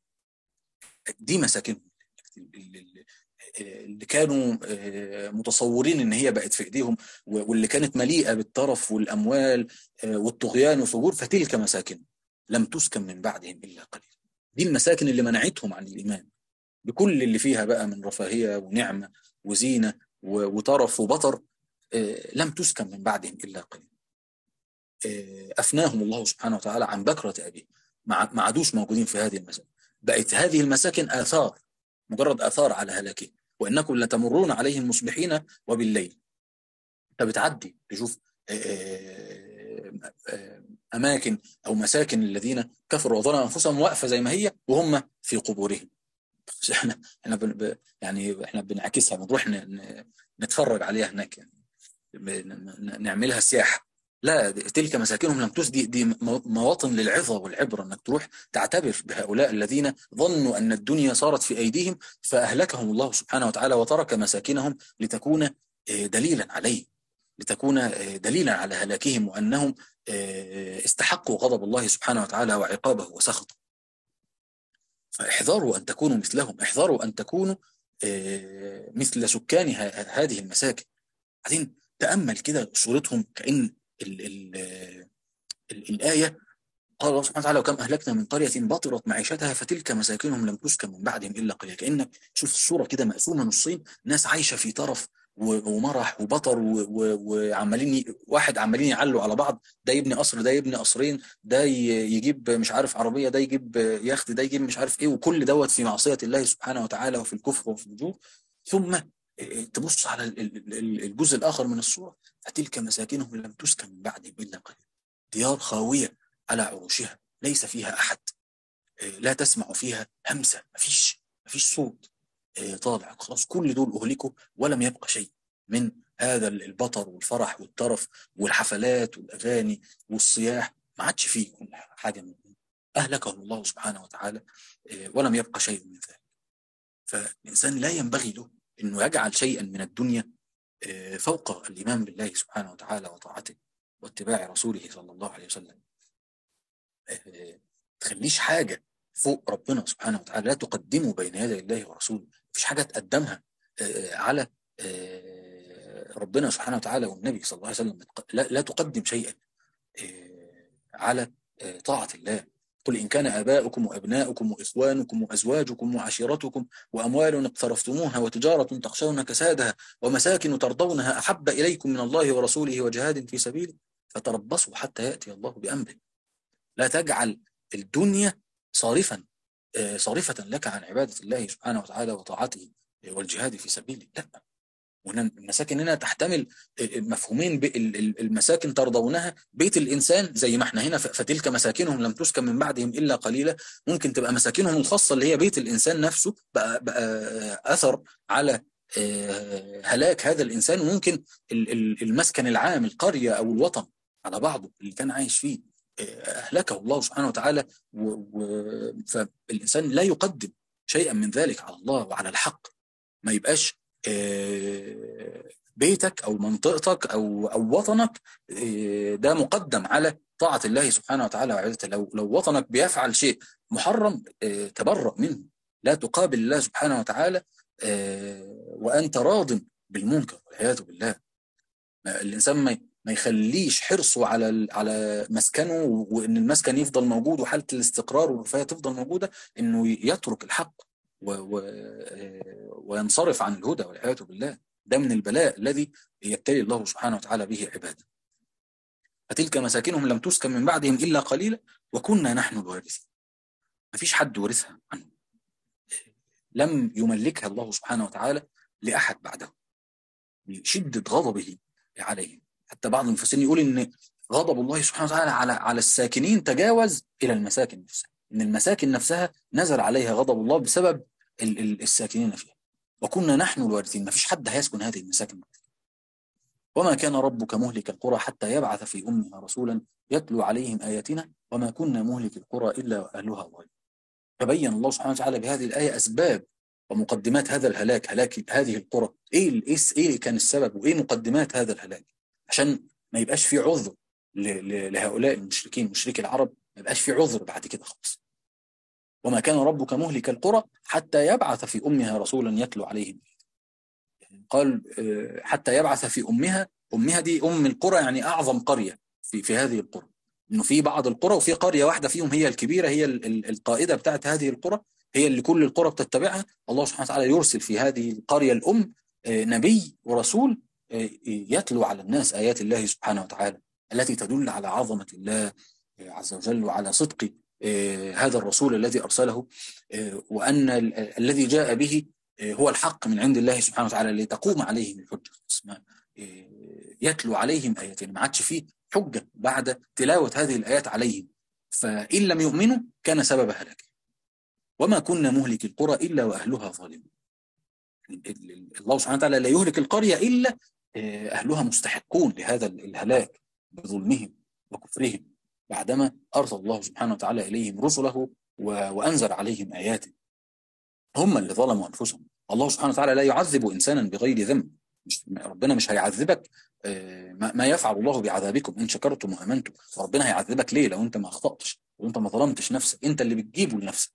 دي مساكنهم اللي اللي كانوا آه، متصورين ان هي بقت في ايديهم و- واللي كانت مليئه بالترف والاموال آه، والطغيان والفجور فتلك مساكن لم تسكن من بعدهم الا قليل دي المساكن اللي منعتهم عن الايمان بكل اللي فيها بقى من رفاهيه ونعمه وزينه و- وترف وبطر آه، لم تسكن من بعدهم الا قليل آه، افناهم الله سبحانه وتعالى عن بكره ابيه ما ما عادوش موجودين في هذه المساكن بقت هذه المساكن اثار مجرد اثار على هلاكهم وانكم لتمرون عليهم مصبحين وبالليل انت بتعدي تشوف آه، آه، اماكن او مساكن الذين كفروا وظلموا انفسهم واقفه زي ما هي وهم في قبورهم بس احنا احنا بن ب- يعني احنا بنعكسها بنروح ن- ن- نتفرج عليها هناك يعني ب- ن- ن- نعملها سياحه لا تلك مساكنهم لم تس دي, دي مو- مواطن للعظه والعبره انك تروح تعتبر بهؤلاء الذين ظنوا ان الدنيا صارت في ايديهم فاهلكهم الله سبحانه وتعالى وترك مساكنهم لتكون آه، دليلا عليه لتكون آه، دليلا على هلاكهم وانهم آه، استحقوا غضب الله سبحانه وتعالى وعقابه وسخطه فاحذروا ان تكونوا مثلهم احذروا ان تكونوا آه، مثل سكان ه- هذه المساكن بعدين تامل كده صورتهم كان ال ال ال الآية قال الله سبحانه وتعالى وكم أهلكنا من قرية بطرت معيشتها فتلك مساكنهم لم تسكن من بعدهم إلا قليلا كأنك شوف الصورة كده مقسومة نصين ناس عايشة في طرف و- ومرح وبطر و- و- وعمالين ي- واحد عمالين يعلوا على بعض ده يبني قصر ده يبني قصرين ده ي- يجيب مش عارف عربية ده يجيب يخت ده يجيب مش عارف ايه وكل دوت في معصية الله سبحانه وتعالى وفي الكفر وفي الفجور ثم تبص على ال- ال- ال- الجزء الآخر من الصورة فتلك مساكنهم لم تسكن من بعدهم إلا قليلا ديار خاوية على عروشها ليس فيها أحد آه، لا تسمع فيها همسة مفيش مفيش صوت آه، طالع خلاص كل دول أهلكوا ولم يبقى شيء من هذا البطر والفرح والترف والحفلات والأغاني والصياح ما عادش فيه حاجة من دول. أهلكهم الله سبحانه وتعالى آه، ولم يبقى شيء من ذلك فالإنسان لا ينبغي له أنه يجعل شيئا من الدنيا آه، فوق الإيمان بالله سبحانه وتعالى وطاعته واتباع رسوله صلى الله عليه وسلم آه، تخليش حاجة فوق ربنا سبحانه وتعالى لا تقدمه بين يدي الله ورسوله مفيش حاجة تقدمها آه، على آه، ربنا سبحانه وتعالى والنبي صلى الله عليه وسلم لا, لا تقدم شيئا آه، على آه، طاعة الله قل إن كان آباؤكم وأبناؤكم وإخوانكم وأزواجكم وعشيرتكم وأموال اقترفتموها وتجارة تخشون كسادها ومساكن ترضونها أحب إليكم من الله ورسوله وجهاد في سبيله فتربصوا حتى يأتي الله بأمره لا تجعل الدنيا صارفا آه، صارفة لك عن عبادة الله سبحانه وتعالى وطاعته والجهاد في سبيله لا وهنا المساكن هنا تحتمل مفهومين ب- ال- ال- المساكن ترضونها بيت الإنسان زي ما احنا هنا ف- فتلك مساكنهم لم تسكن من بعدهم إلا قليلا ممكن تبقى مساكنهم الخاصة اللي هي بيت الإنسان نفسه بقى, بقى أثر على آه، هلاك هذا الإنسان وممكن ال- ال- المسكن العام القرية أو الوطن على بعضه اللي كان عايش فيه آه، أهلكه الله سبحانه وتعالى و- و- فالإنسان لا يقدم شيئا من ذلك على الله وعلى الحق ما يبقاش آه، بيتك او منطقتك او او وطنك ده مقدم على طاعه الله سبحانه وتعالى وعبادته لو لو وطنك بيفعل شيء محرم تبرأ منه لا تقابل الله سبحانه وتعالى وانت راض بالمنكر والعياذ بالله الانسان ما ما يخليش حرصه على على مسكنه وان المسكن يفضل موجود وحاله الاستقرار والرفاهيه تفضل موجوده انه يترك الحق و و وينصرف عن الهدى والعياذ بالله ده من البلاء الذي يبتلي الله سبحانه وتعالى به عباده فتلك مساكنهم لم تسكن من بعدهم الا قليلا وكنا نحن الوارثين ما فيش حد ورثها عنه لم يملكها الله سبحانه وتعالى لاحد بعده شده غضبه عليهم حتى بعض المفسرين يقول ان غضب الله سبحانه وتعالى على على الساكنين تجاوز الى المساكن نفسها ان المساكن نفسها نزل عليها غضب الله بسبب ال ال الساكنين فيها وكنا نحن الوارثين ما فيش حد هيسكن هذه المساكن وما كان ربك مهلك القرى حتى يبعث في امها رسولا يتلو عليهم اياتنا وما كنا مهلك القرى الا واهلها ظالمون فبين الله سبحانه وتعالى بهذه الايه اسباب ومقدمات هذا الهلاك هلاك هذه القرى ايه ايه ايه كان السبب وايه مقدمات هذا الهلاك عشان ما يبقاش في عذر لهؤلاء المشركين مشركي العرب ما يبقاش في عذر بعد كده خالص وما كان ربك مهلك القرى حتى يبعث في امها رسولا يتلو عليهم قال حتى يبعث في امها امها دي ام القرى يعني اعظم قريه في في هذه القرى انه في بعض القرى وفي قريه واحده فيهم هي الكبيره هي القائده بتاعت هذه القرى هي اللي كل القرى بتتبعها الله سبحانه وتعالى يرسل في هذه القريه الام نبي ورسول يتلو على الناس آيات الله سبحانه وتعالى التي تدل على عظمة الله عز وجل وعلى صدق هذا الرسول الذي أرسله وأن الذي جاء به هو الحق من عند الله سبحانه وتعالى لتقوم عليهم الحجة يتلو عليهم آياتنا ما عادش فيه حجة بعد تلاوة هذه الآيات عليهم فإن لم يؤمنوا كان سبب هلاك وما كنا مهلك القرى إلا وأهلها ظالمون الله سبحانه وتعالى لا يهلك القرية إلا أهلها مستحقون لهذا الهلاك بظلمهم وكفرهم بعدما أرسل الله سبحانه وتعالى إليهم رسله وأنزل عليهم آياته هم اللي ظلموا أنفسهم الله سبحانه وتعالى لا يعذب إنسانا بغير ذنب مش ربنا مش هيعذبك ما يفعل الله بعذابكم إن شكرتم وأمنتم ربنا هيعذبك ليه لو أنت ما أخطأتش وأنت ما ظلمتش نفسك أنت اللي بتجيبه لنفسك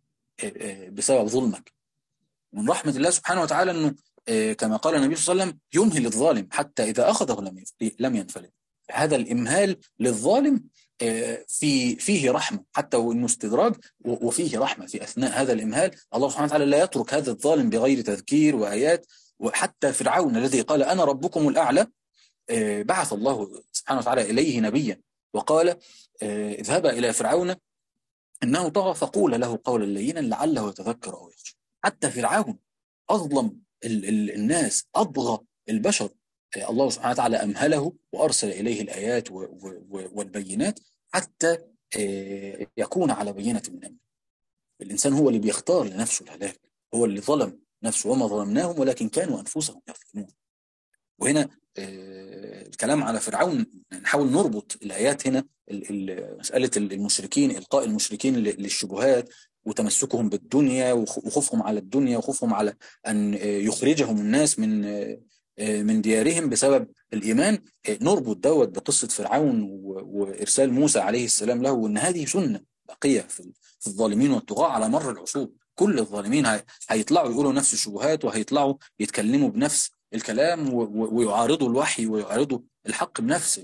بسبب ظلمك من رحمة الله سبحانه وتعالى أنه كما قال النبي صلى الله عليه وسلم يمهل الظالم حتى إذا أخذه لم لم ينفلت هذا الإمهال للظالم في فيه رحمة حتى وإنه استدراج وفيه رحمة في أثناء هذا الإمهال الله سبحانه وتعالى لا يترك هذا الظالم بغير تذكير وآيات وحتى فرعون الذي قال أنا ربكم الأعلى بعث الله سبحانه وتعالى إليه نبيا وقال اذهبا إلى فرعون إنه طغى فقول له قولا لينا لعله يتذكر أو يخشى حتى فرعون أظلم ال ال الناس أبغى البشر الله سبحانه وتعالى أمهله وأرسل إليه الآيات والبينات حتى يكون على بينة من أمره الإنسان هو اللي بيختار لنفسه الهلاك هو اللي ظلم نفسه وما ظلمناهم ولكن كانوا أنفسهم يظلمون وهنا الكلام على فرعون نحاول نربط الآيات هنا مسألة المشركين إلقاء المشركين للشبهات وتمسكهم بالدنيا وخوفهم على الدنيا وخوفهم على أن يخرجهم الناس من من ديارهم بسبب الإيمان نربط دوت بقصة فرعون وإرسال موسى عليه السلام له وأن هذه سنة بقية في الظالمين والطغاة على مر العصور كل الظالمين هيطلعوا يقولوا نفس الشبهات وهيطلعوا يتكلموا بنفس الكلام ويعارضوا الوحي ويعارضوا الحق بنفس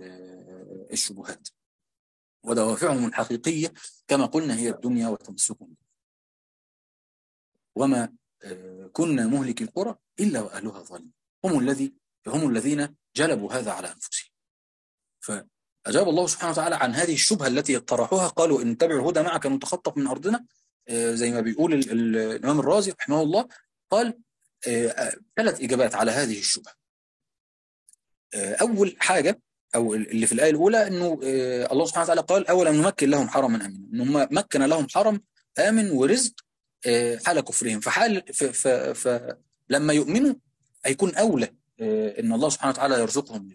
الشبهات ودوافعهم الحقيقية كما قلنا هي الدنيا وتمسكهم وما كنا مهلك القرى إلا وأهلها ظالمون هم الذي هم الذين جلبوا هذا على أنفسهم فأجاب الله سبحانه وتعالى عن هذه الشبهة التي طرحوها قالوا إن نتبع الهدى معك نتخطف من أرضنا زي ما بيقول الإمام الرازي رحمه الله قال ثلاث إجابات على هذه الشبهة أول حاجة أو اللي في الآية الأولى أنه الله سبحانه وتعالى قال أولا نمكن لهم حرما آمنا أن هم مكن لهم حرم آمن ورزق حال كفرهم فحال فلما يؤمنوا هيكون أولى أن الله سبحانه وتعالى يرزقهم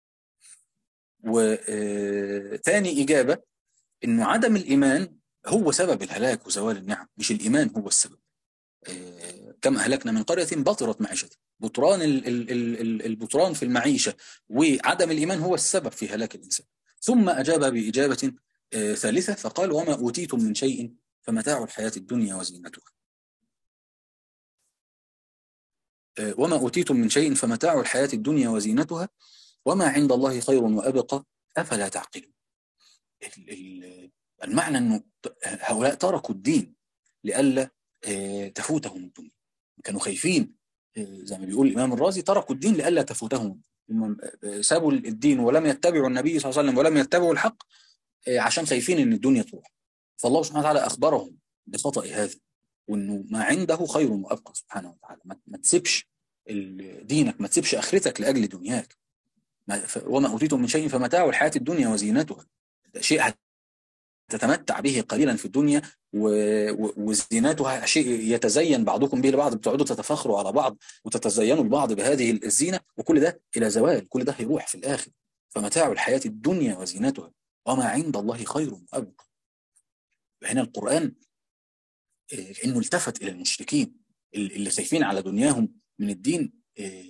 وثاني إجابة أنه عدم الإيمان هو سبب الهلاك وزوال النعم مش الإيمان هو السبب كم أهلكنا من قرية بطرت معيشتها بطران ال- ال- ال- ال- البطران في المعيشة وعدم الإيمان هو السبب في هلاك الإنسان ثم أجاب بإجابة آه، ثالثة فقال وما أوتيتم من شيء فمتاع الحياة الدنيا وزينتها آه، وما أوتيتم من شيء فمتاع الحياة الدنيا وزينتها وما عند الله خير وأبقى أفلا تعقلون ال- ال- المعنى أنه ت- هؤلاء تركوا الدين لئلا آه، تفوتهم الدنيا كانوا خايفين آه، زي ما بيقول الإمام الرازي تركوا الدين لئلا تفوتهم هم آه، سابوا الدين ولم يتبعوا النبي صلى الله عليه وسلم ولم يتبعوا الحق آه، عشان خايفين ان الدنيا تروح فالله سبحانه وتعالى اخبرهم بخطأ هذا وانه ما عنده خير وابقى سبحانه وتعالى ما, ما تسيبش ال- دينك ما تسيبش اخرتك لاجل دنياك ما ف- وما اوتيتم من شيء فمتاع الحياه الدنيا وزينتها ده شيء تتمتع به قليلا في الدنيا و- و- وزينتها شيء يتزين بعضكم به لبعض بتقعدوا تتفاخروا على بعض وتتزينوا البعض بهذه الزينه وكل ده الى زوال كل ده هيروح في الاخر فمتاع الحياه الدنيا وزينتها وما عند الله خير وابقى هنا القران آه، كانه التفت الى المشركين ال- اللي خايفين على دنياهم من الدين آه،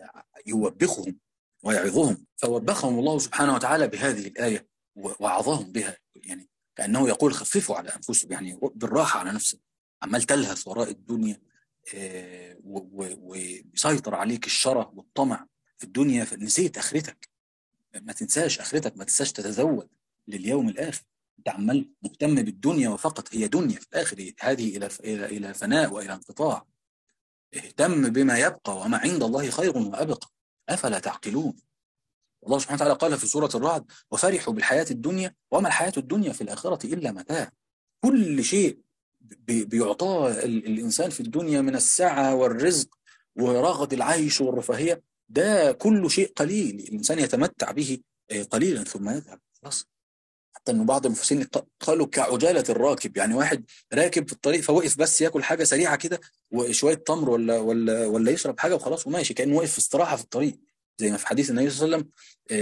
يوبخهم ويعظهم فوبخهم الله سبحانه وتعالى بهذه الايه و- وعظهم بها يعني كانه يقول خففوا على انفسكم يعني بالراحه على نفسك عمال تلهث وراء الدنيا آه، و- و- ويسيطر عليك الشره والطمع في الدنيا فنسيت اخرتك ما تنساش اخرتك ما تنساش تتزود لليوم الاخر انت عمال مهتم بالدنيا وفقط هي دنيا في الاخر هذه الى الى الى فناء والى انقطاع اهتم بما يبقى وما عند الله خير وابقى افلا تعقلون الله سبحانه وتعالى قال في سوره الرعد وفرحوا بالحياه الدنيا وما الحياه الدنيا في الاخره الا متاع كل شيء بي- بيعطاه ال- الانسان في الدنيا من السعه والرزق ورغد العيش والرفاهيه ده كل شيء قليل الانسان يتمتع به آه، قليلا ثم يذهب خلاص حتى انه بعض المفسرين ق- قالوا كعجاله الراكب يعني واحد راكب في الطريق فوقف بس ياكل حاجه سريعه كده وشويه تمر ولا ولا ولا يشرب حاجه وخلاص وماشي كانه واقف في استراحه في الطريق زي ما في حديث النبي صلى الله عليه وسلم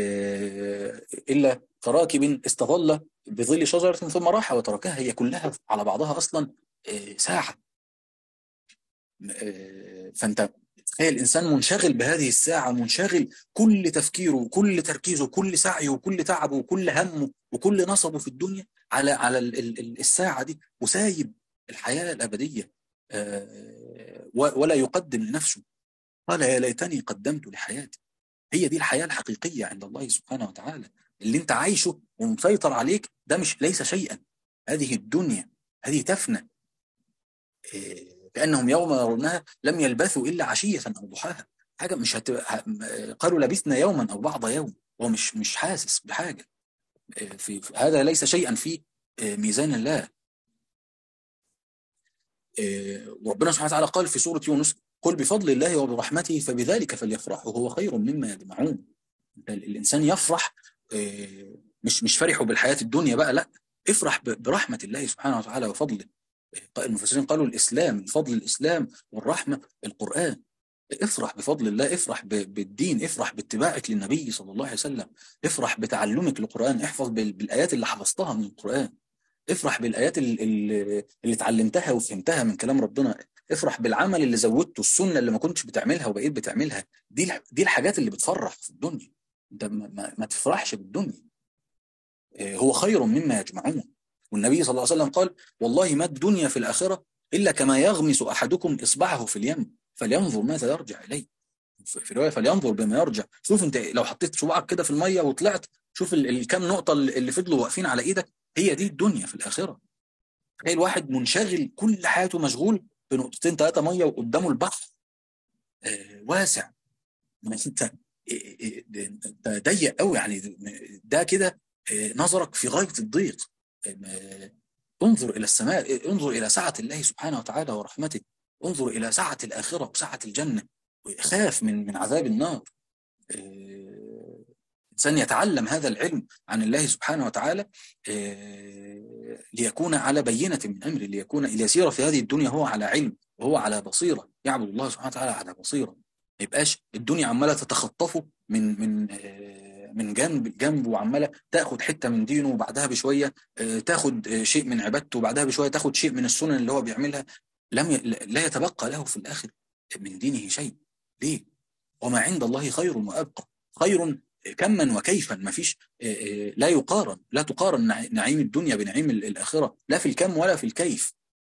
آه، الا كراكب استظل بظل شجره ثم راح وتركها هي كلها على بعضها اصلا آه، ساعه آه، فانت تخيل الانسان منشغل بهذه الساعه منشغل كل تفكيره وكل تركيزه وكل سعيه وكل تعبه وكل همه وكل نصبه في الدنيا على على ال- ال- ال- الساعه دي وسايب الحياه الابديه آه، و- ولا يقدم لنفسه قال يا ليتني قدمت لحياتي هي دي الحياه الحقيقيه عند الله سبحانه وتعالى اللي انت عايشه ومسيطر عليك ده مش ليس شيئا هذه الدنيا هذه تفنى إيه، كأنهم يوم يرونها لم يلبثوا إلا عشية أو ضحاها حاجة مش هتبقى ه- قالوا لبثنا يوما أو بعض يوم هو مش مش حاسس بحاجة إيه، في في- هذا ليس شيئا في إيه، ميزان الله إيه، وربنا سبحانه وتعالى قال في سورة يونس قل بفضل الله وبرحمته فبذلك فليفرحوا هو خير مما يجمعون ال- الإنسان يفرح إيه، مش مش فرحوا بالحياة الدنيا بقى لا افرح ب- برحمة الله سبحانه وتعالى وفضله المفسرين قالوا الإسلام فضل الإسلام والرحمة القرآن افرح بفضل الله افرح ب- بالدين افرح باتباعك للنبي صلى الله عليه وسلم افرح بتعلمك للقرآن احفظ بال- بالآيات اللي حفظتها من القرآن افرح بالآيات ال- ال- اللي اتعلمتها وفهمتها من كلام ربنا افرح بالعمل اللي زودته السنة اللي ما كنتش بتعملها وبقيت بتعملها دي الح- دي الحاجات اللي بتفرح في الدنيا انت ما, ما, ما تفرحش بالدنيا آه، هو خير مما يجمعون والنبي صلى الله عليه وسلم قال والله ما الدنيا في الآخرة إلا كما يغمس أحدكم إصبعه في اليم فلينظر ماذا يرجع إليه في في رواية فلينظر بما يرجع شوف أنت لو حطيت صباعك كده في المية وطلعت شوف ال- الكام نقطة اللي اللي فضلوا واقفين على إيدك هي دي الدنيا في الآخرة تخيل واحد منشغل كل حياته مشغول بنقطتين ثلاثة مية وقدامه البحر آه، واسع ما انت آه، آه، انت ضيق قوي يعني ده كده آه، نظرك في غاية الضيق آه، انظر إلى السماء انظر إلى سعة الله سبحانه وتعالى ورحمته انظر إلى سعة الآخرة وسعة الجنة خاف من من عذاب النار آه، إنسان يتعلم هذا العلم عن الله سبحانه وتعالى آه، ليكون على بينة من أمره ليكون ليسير في هذه الدنيا هو على علم وهو على بصيرة يعبد الله سبحانه وتعالى على بصيرة ما يبقاش الدنيا عمالة تتخطفه من من آه، من جنب لجنب وعمالة تاخد حتة من دينه وبعدها بشوية آه، تاخد آه، شيء من عبادته وبعدها بشوية تاخد شيء من السنن اللي هو بيعملها لم ي... لا يتبقى له في الآخر من دينه شيء ليه؟ وما عند الله خير وأبقى خير كما وكيفا ما فيش لا يقارن لا تقارن نعيم الدنيا بنعيم الآخرة لا في الكم ولا في الكيف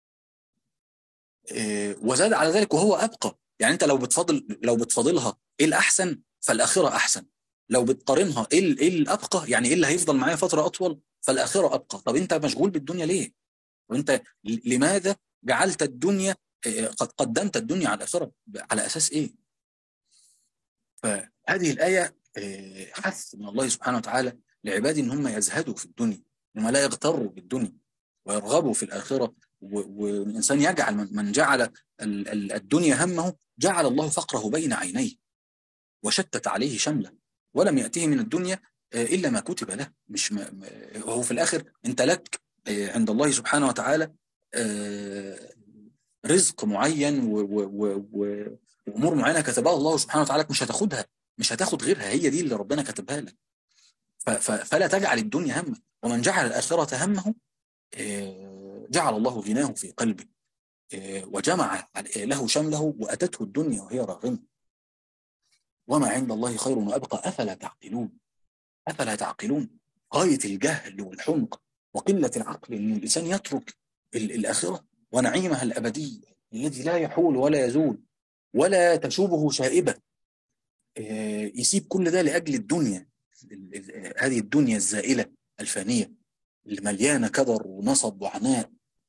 وزاد على ذلك وهو أبقى يعني أنت لو بتفضل لو بتفضلها إيه الأحسن فالآخرة أحسن لو بتقارنها إيه إيه الأبقى يعني إيه اللي هيفضل معايا فترة أطول فالآخرة أبقى طب أنت مشغول بالدنيا ليه وأنت لماذا جعلت الدنيا قد قدمت الدنيا على الآخرة على أساس إيه فهذه الآية حث من الله سبحانه وتعالى لعباده ان هم يزهدوا في الدنيا هم لا يغتروا بالدنيا ويرغبوا في الآخرة والإنسان يجعل من جعل الدنيا همه جعل الله فقره بين عينيه وشتت عليه شمله ولم يأتيه من الدنيا إلا ما كتب له مش ما وهو في الآخر أنت لك عند الله سبحانه وتعالى رزق معين وأمور معينة كتبها الله سبحانه وتعالى مش هتاخدها مش هتاخد غيرها هي دي اللي ربنا كاتبها لك فلا تجعل الدنيا همه ومن جعل الآخرة همه جعل الله غناه في قلبه وجمع له شمله وأتته الدنيا وهي راغمة وما عند الله خير وأبقى أفلا تعقلون أفلا تعقلون غاية الجهل والحمق وقلة العقل أن الإنسان يترك الآخرة ونعيمها الأبدي الذي لا يحول ولا يزول ولا تشوبه شائبة يسيب كل ده لأجل الدنيا هذه الدنيا الزائلة الفانية اللي مليانة كدر ونصب وعناء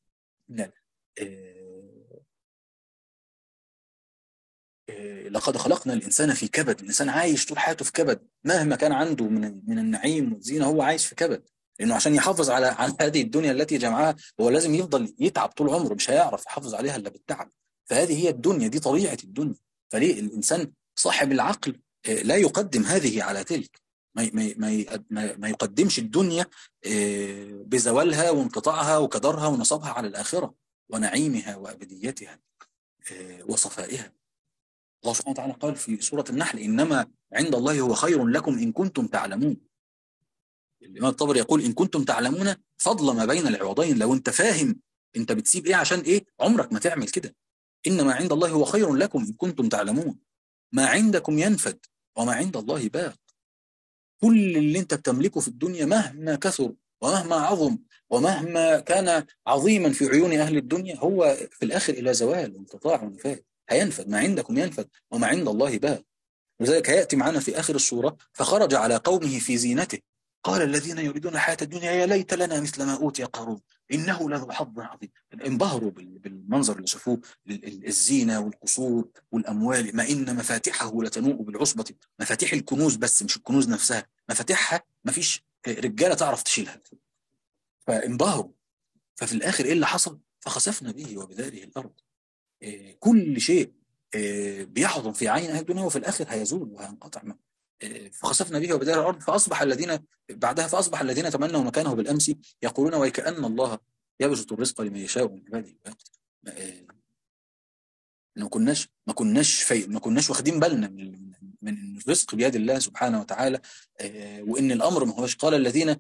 لقد خلقنا الإنسان في كبد الإنسان عايش طول حياته في كبد مهما كان عنده من من النعيم والزينة هو عايش في كبد لأنه عشان يحافظ على على هذه الدنيا التي جمعها هو لازم يفضل يتعب طول عمره مش هيعرف يحافظ عليها إلا بالتعب فهذه هي الدنيا دي طبيعة الدنيا فليه الإنسان صاحب العقل لا يقدم هذه على تلك ما ما ما ما يقدمش الدنيا بزوالها وانقطاعها وكدرها ونصبها على الآخرة ونعيمها وأبديتها وصفائها الله سبحانه وتعالى قال في سورة النحل إنما عند الله هو خير لكم إن كنتم تعلمون الإمام الطبري يقول إن كنتم تعلمون فضل ما بين العوضين لو أنت فاهم أنت بتسيب إيه عشان إيه عمرك ما تعمل كده إنما عند الله هو خير لكم إن كنتم تعلمون ما عندكم ينفد وما عند الله باق كل اللي انت بتملكه في الدنيا مهما كثر ومهما عظم ومهما كان عظيما في عيون أهل الدنيا هو في الآخر إلى زوال وانقطاع ونفاد هينفد ما عندكم ينفد وما عند الله باق لذلك هيأتي معنا في آخر السورة فخرج على قومه في زينته قال الذين يريدون الحياة الدنيا يا ليت لنا مثل ما أوتي قارون إنه لذو حظ عظيم انبهروا بالمنظر اللي شافوه الزينة والقصور والأموال ما إن مفاتحه لتنوء بالعصبة مفاتيح الكنوز بس مش الكنوز نفسها مفاتيحها ما فيش رجالة تعرف تشيلها فانبهروا ففي الآخر إيه اللي حصل فخسفنا به وبداره الأرض كل شيء بيحضن في عين أهل الدنيا وفي الآخر هيزول وهينقطع فخسفنا به وبدار الأرض فأصبح الذين بعدها فأصبح الذين تمنوا مكانه بالأمس يقولون ويكأن الله يبسط الرزق لمن يشاء من عباده ويقدر ما كناش ما كناش في ما كناش واخدين بالنا من من الرزق بيد الله سبحانه وتعالى وان الامر ما هوش قال الذين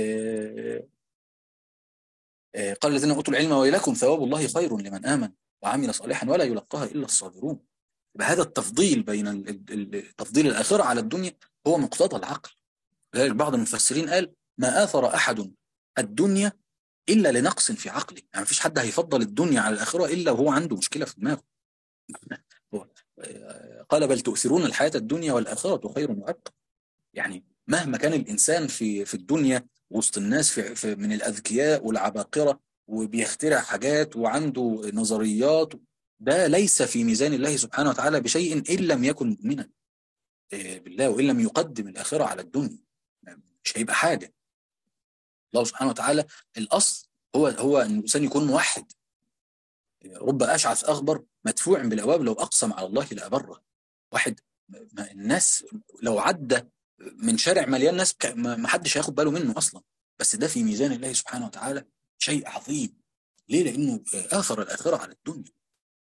قال الذين اوتوا العلم ويلكم ثواب الله خير لمن امن وعمل صالحا ولا يلقاها الا الصابرون بهذا التفضيل بين تفضيل الآخرة على الدنيا هو مقتضى العقل لذلك بعض المفسرين قال ما آثر أحد الدنيا إلا لنقص في عقله يعني مفيش حد هيفضل الدنيا على الآخرة إلا وهو عنده مشكلة في دماغه قال بل تؤثرون الحياة الدنيا والآخرة خير وأبقى يعني مهما كان الإنسان في في الدنيا وسط الناس في, في من الأذكياء والعباقرة وبيخترع حاجات وعنده نظريات ده ليس في ميزان الله سبحانه وتعالى بشيء إن لم يكن مؤمنا بالله وإن لم يقدم الآخرة على الدنيا مش هيبقى حاجة الله سبحانه وتعالى الأصل هو هو أن الإنسان يكون موحد رب أشعث أخبر مدفوع بالأبواب لو أقسم على الله لأبره واحد ما الناس لو عدى من شارع مليان ناس ما حدش هياخد باله منه أصلا بس ده في ميزان الله سبحانه وتعالى شيء عظيم ليه لأنه آثر الآخرة على الدنيا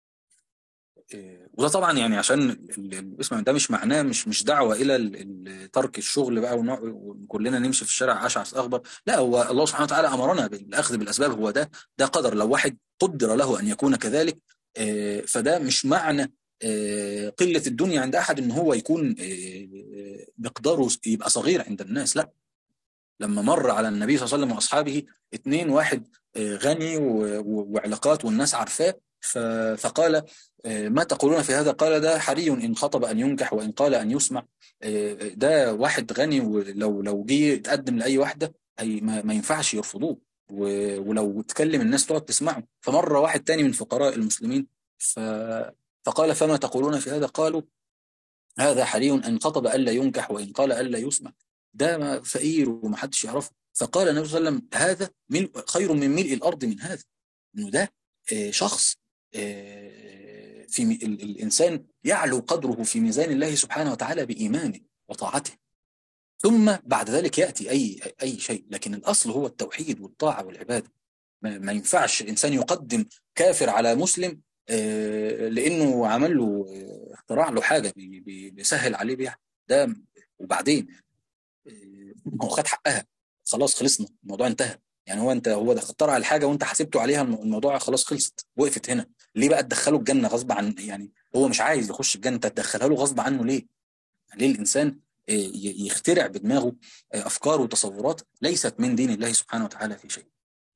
وده طبعا يعني عشان الاسم ده مش معناه مش مش دعوه الى ترك الشغل بقى وكلنا نمشي في الشارع اشعث اخبر لا هو الله سبحانه وتعالى امرنا بالاخذ بالاسباب هو ده ده قدر لو واحد قدر له ان يكون كذلك آه، فده مش معنى آه، قله الدنيا عند احد ان هو يكون آه، مقداره يبقى صغير عند الناس لا لما مر على النبي صلى الله عليه وسلم واصحابه اثنين واحد آه، غني و- و- وعلاقات والناس عارفاه ف- فقال آه، ما تقولون في هذا قال ده حري ان خطب ان ينكح وان قال ان يسمع آه، ده واحد غني ولو لو جه يتقدم لاي واحده هي ما, ما ينفعش يرفضوه و- ولو اتكلم الناس تقعد تسمعه فمره واحد تاني من فقراء المسلمين ف فقال فما تقولون في هذا قالوا هذا حري ان خطب الا ينكح وان قال الا يسمع ده ما- فقير ومحدش يعرفه فقال النبي صلى الله عليه وسلم هذا ملء خير من ملء الارض من هذا انه ده آه، شخص آه، في م- ال- الانسان يعلو قدره في ميزان الله سبحانه وتعالى بايمانه وطاعته ثم بعد ذلك ياتي اي اي شيء لكن الاصل هو التوحيد والطاعه والعباده ما ما ينفعش الانسان يقدم كافر على مسلم آه، لانه عمل له آه، اخترع له حاجه بي- بي- بيسهل عليه بيها ده وبعدين آه، هو خد حقها خلاص خلصنا الموضوع انتهى يعني هو انت هو ده اخترع الحاجه وانت حاسبته عليها الم- الموضوع خلاص خلصت وقفت هنا ليه بقى تدخله الجنه غصب عن يعني هو مش عايز يخش الجنه انت تدخلها له غصب عنه ليه؟ ليه الانسان آه، ي- يخترع بدماغه آه، افكار وتصورات ليست من دين الله سبحانه وتعالى في شيء.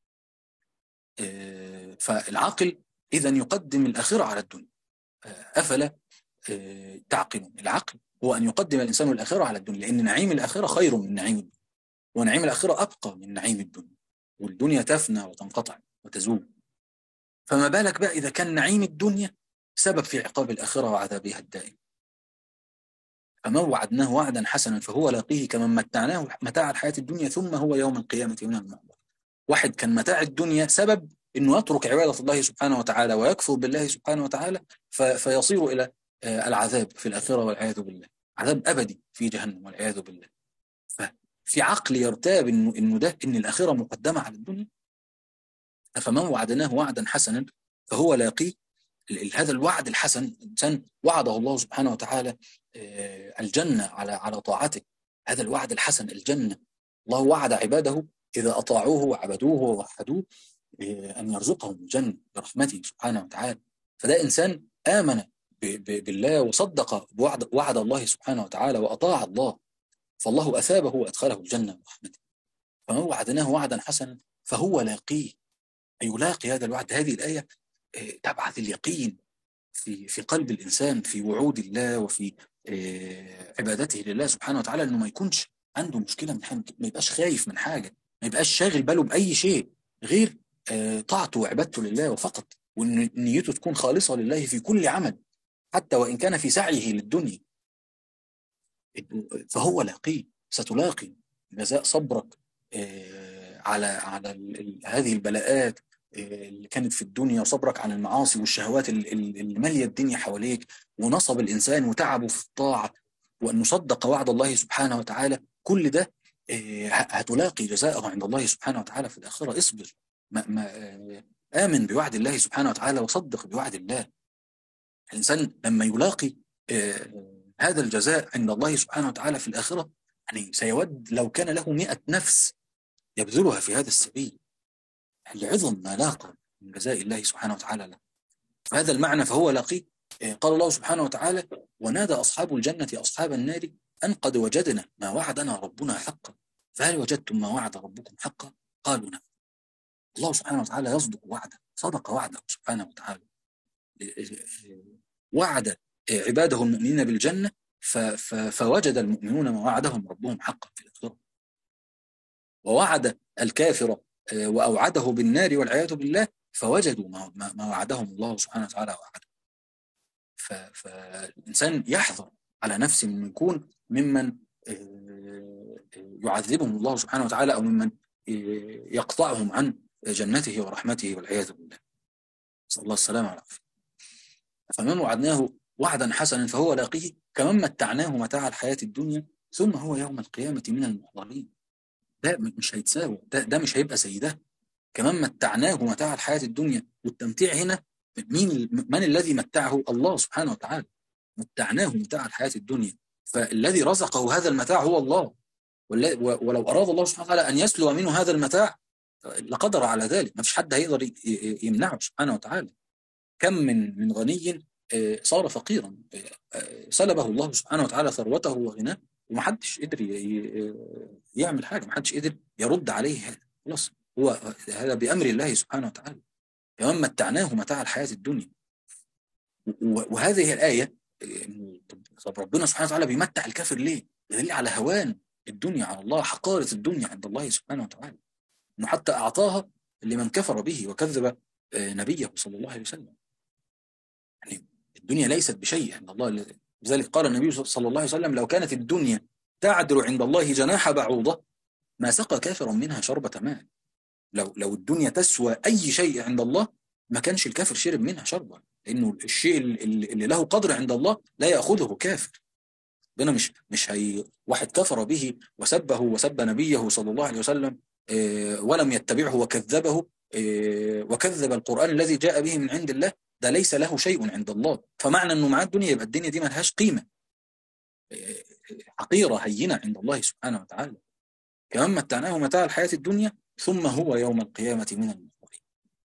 آه، فالعاقل اذا يقدم الاخره على الدنيا. آه، افلا آه، تعقلون؟ العقل هو ان يقدم الانسان الاخره على الدنيا لان نعيم الاخره خير من نعيم الدنيا. ونعيم الاخره ابقى من نعيم الدنيا. والدنيا تفنى وتنقطع وتزول. فما بالك بقى اذا كان نعيم الدنيا سبب في عقاب الاخره وعذابها الدائم. فمن وعدناه وعدا حسنا فهو لاقيه كمن متعناه متاع الحياة الدنيا ثم هو يوم القيامة من المحضر واحد كان متاع الدنيا سبب انه يترك عبادة الله سبحانه وتعالى ويكفر بالله سبحانه وتعالى ف- فيصير الى آه، العذاب في الآخرة والعياذ بالله عذاب أبدي في جهنم والعياذ بالله ففي عقل يرتاب انه انه ده ان الآخرة مقدمة على الدنيا فمن وعدناه وعدا حسنا فهو لاقيه ال- ال- هذا الوعد الحسن الانسان وعده الله سبحانه وتعالى آه، الجنه على على طاعته هذا الوعد الحسن الجنه الله وعد عباده اذا اطاعوه وعبدوه ووحدوه آه، ان يرزقهم الجنه برحمته سبحانه وتعالى فده انسان امن ب- ب- بالله وصدق بوعد وعد الله سبحانه وتعالى واطاع الله فالله اثابه وادخله الجنه برحمته فمن وعدناه وعدا حسنا فهو لاقيه أي يلاقي هذا الوعد هذه الايه آه، تبعث اليقين في في قلب الانسان في وعود الله وفي آه، عبادته لله سبحانه وتعالى انه ما يكونش عنده مشكله من حاجه ما يبقاش خايف من حاجه ما يبقاش شاغل باله باي شيء غير آه، طاعته وعبادته لله وفقط وان نيته تكون خالصه لله في كل عمل حتى وان كان في سعيه للدنيا فهو لاقيه ستلاقي جزاء صبرك آه، على على ال- ال- هذه البلاءات آه، اللي كانت في الدنيا وصبرك عن المعاصي والشهوات ال- ال- اللي ماليه الدنيا حواليك ونصب الانسان وتعبه في الطاعه وانه صدق وعد الله سبحانه وتعالى كل ده آه، ه- هتلاقي جزاءه عند الله سبحانه وتعالى في الاخره اصبر ما ما آه، امن بوعد الله سبحانه وتعالى وصدق بوعد الله الانسان لما يلاقي آه، هذا الجزاء عند الله سبحانه وتعالى في الآخرة يعني سيود لو كان له مئة نفس يبذلها في هذا السبيل لعظم ما لاقى من جزاء الله سبحانه وتعالى له فهذا المعنى فهو لاقيه آه، قال الله سبحانه وتعالى ونادى أصحاب الجنة أصحاب النار أن قد وجدنا ما وعدنا ربنا حقا فهل وجدتم ما وعد ربكم حقا قالوا نعم الله سبحانه وتعالى يصدق وعده صدق وعده سبحانه وتعالى وعد عباده المؤمنين بالجنة ف- ف- فوجد المؤمنون ما وعدهم ربهم حقا في الآخرة ووعد الكافر آه، وأوعده بالنار والعياذ بالله فوجدوا ما, ما ما وعدهم الله سبحانه وتعالى وعده ف- فالإنسان يحذر على نفسه من يكون ممن آه، يعذبهم الله سبحانه وتعالى أو ممن آه، يقطعهم عن جنته ورحمته والعياذ بالله نسأل الله السلامة والعافية فمن وعدناه وعدا حسنا فهو لاقيه كمن متعناه متاع الحياة الدنيا ثم هو يوم القيامة من المحضرين ده م- مش هيتساوى ده, ده مش هيبقى زي ده كمان متعناه متاع الحياة الدنيا والتمتيع هنا مين ال- من الذي متعه الله سبحانه وتعالى متعناه متاع الحياة الدنيا فالذي رزقه هذا المتاع هو الله والل- و- ولو أراد الله سبحانه وتعالى أن يسلو منه هذا المتاع لقدر على ذلك ما فيش حد هيقدر ي- ي- يمنعه سبحانه وتعالى كم من من غني آه، صار فقيرا آه، آه، سلبه الله سبحانه وتعالى ثروته وغناه ومحدش قدر ي- ي- يعمل حاجه محدش قدر يرد عليه هذا خلاص هو هذا بامر الله سبحانه وتعالى كمان متعناه متاع الحياه الدنيا و- وهذه الايه إنه طب ربنا سبحانه وتعالى بيمتع الكافر ليه؟ دليل على هوان الدنيا على الله حقارة الدنيا عند الله سبحانه وتعالى انه حتى اعطاها لمن كفر به وكذب آه، نبيه صلى الله عليه وسلم يعني الدنيا ليست بشيء عند الله لذلك قال النبي صلى الله عليه وسلم لو كانت الدنيا تعدل عند الله جناح بعوضة ما سقى كافرا منها شربة ماء لو لو الدنيا تسوى أي شيء عند الله ما كانش الكافر شرب منها شربة لأنه الشيء اللي اللي له قدر عند الله لا يأخذه كافر ربنا مش مش هي واحد كفر به وسبه وسب نبيه صلى الله عليه وسلم آه، ولم يتبعه وكذبه آه، وكذب القرآن الذي جاء به من عند الله ده ليس له شيء عند الله فمعنى انه معاه الدنيا يبقى الدنيا دي ملهاش قيمة آه، حقيرة هينة عند الله سبحانه وتعالى كمان متعناه متاع الحياة الدنيا ثم هو يوم القيامة من المحضرين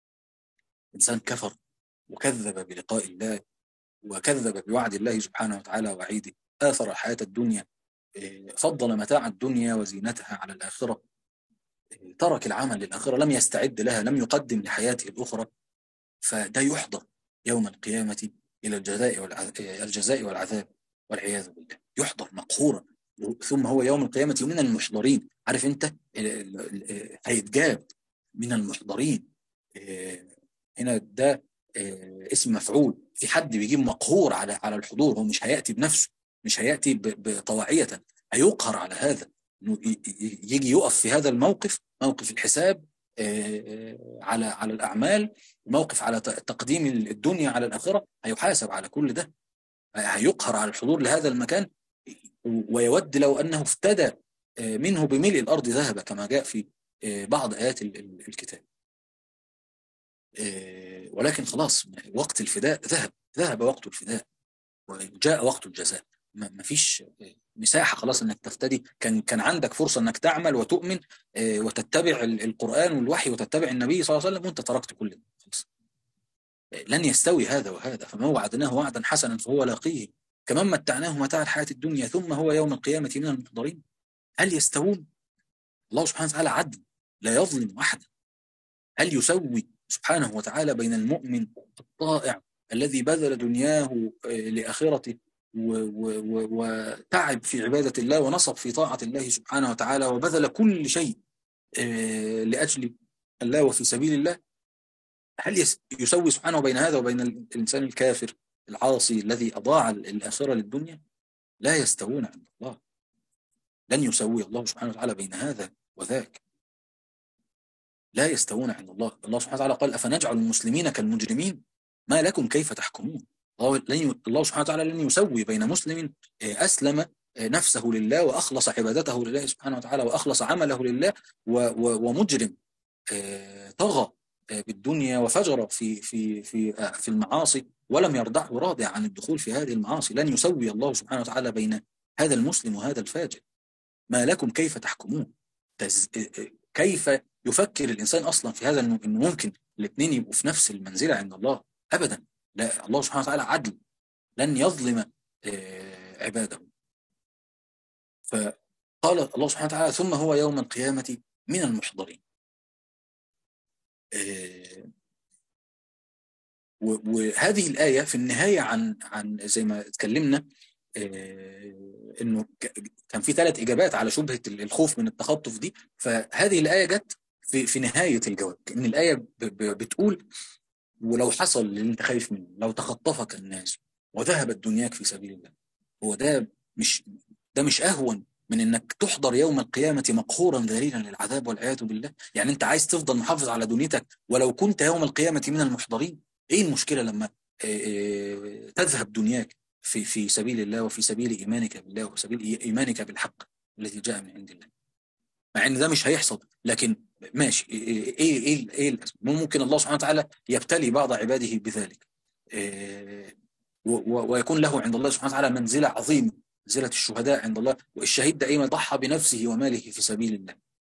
إنسان كفر وكذب بلقاء الله وكذب بوعد الله سبحانه وتعالى وعيده آثر الحياة الدنيا إيه، فضل متاع الدنيا وزينتها على الآخرة إيه، ترك العمل للآخرة لم يستعد لها لم يقدم لحياته الأخرى فده يحضر يوم القيامة إلى الجزاء والعذاب, الجزاء والعذاب والعياذ بالله يحضر مقهورا ثم هو يوم القيامة من المحضرين عارف أنت ال- ال- ال- هيتجاب من المحضرين إيه، هنا ده إيه، اسم مفعول في حد بيجيب مقهور على على الحضور هو مش هيأتي بنفسه مش هيأتي ب- بطواعية هيقهر على هذا انه ي- ي- يجي يقف في هذا الموقف موقف الحساب آه، على على الاعمال موقف على ت- تقديم الدنيا على الاخره هيحاسب على كل ده هيقهر على الحضور لهذا المكان ويود لو انه افتدى آه، منه بملء الارض ذهبا كما جاء في آه، بعض ايات ال- ال- الكتاب آه، ولكن خلاص وقت الفداء ذهب ذهب وقت الفداء وجاء وقت الجزاء ما ما فيش مساحه خلاص انك تفتدي كان كان عندك فرصه انك تعمل وتؤمن آه، وتتبع ال- القران والوحي وتتبع النبي صلى الله عليه وسلم وانت تركت كل ده خلاص آه، لن يستوي هذا وهذا فما وعدناه وعدا حسنا فهو لاقيه كمان متعناه متاع الحياه الدنيا ثم هو يوم القيامه من المحضرين هل يستوون؟ الله سبحانه وتعالى عدل لا يظلم احدا هل يسوي سبحانه وتعالى بين المؤمن الطائع الذي بذل دنياه آه، لاخرته و- و- و- وتعب في عبادة الله ونصب في طاعة الله سبحانه وتعالى وبذل كل شيء آه، لأجل الله وفي سبيل الله هل يس- يسوي سبحانه بين هذا وبين الإنسان الكافر العاصي الذي أضاع الآخرة للدنيا لا يستوون عند الله لن يسوي الله سبحانه وتعالى بين هذا وذاك لا يستوون عند الله الله سبحانه وتعالى قال أفنجعل المسلمين كالمجرمين ما لكم كيف تحكمون الله لن ي- الله سبحانه وتعالى لن يسوي بين مسلم آه، أسلم آه، نفسه لله وأخلص عبادته لله سبحانه وتعالى وأخلص عمله لله و- و- ومجرم آه، طغى آه، بالدنيا وفجر في في في آه، في المعاصي ولم يرضعه راضع عن الدخول في هذه المعاصي لن يسوي الله سبحانه وتعالى بين هذا المسلم وهذا الفاجر ما لكم كيف تحكمون تز... آه، آه، كيف يفكر الإنسان أصلا في هذا إنه إنه ممكن الاثنين يبقوا في نفس المنزلة عند الله أبدا لا الله سبحانه وتعالى عدل لن يظلم آه، عباده فقال الله سبحانه وتعالى ثم هو يوم القيامة من المحضرين آه، و- وهذه الآية في النهاية عن عن زي ما اتكلمنا آه، انه ك- كان في ثلاث اجابات على شبهة الخوف من التخطف دي فهذه الآية جت في في نهاية الجواب ان الآية ب- ب- بتقول ولو حصل اللي انت خايف منه لو تخطفك الناس وذهبت دنياك في سبيل الله هو ده مش ده مش اهون من انك تحضر يوم القيامة مقهورا ذليلا للعذاب والعياذ بالله يعني انت عايز تفضل محافظ على دنيتك ولو كنت يوم القيامة من المحضرين ايه المشكلة لما آه، آه، تذهب دنياك في في سبيل الله وفي سبيل ايمانك بالله وفي سبيل ايمانك بالحق الذي جاء من عند الله مع ان ده مش هيحصل لكن ماشي ايه ايه ايه, إيه الأسباب؟ ممكن الله سبحانه وتعالى يبتلي بعض عباده بذلك إيه و- و- ويكون له عند الله سبحانه وتعالى منزلة عظيمة منزلة الشهداء عند الله والشهيد ده ايه ضحى بنفسه وماله في سبيل الله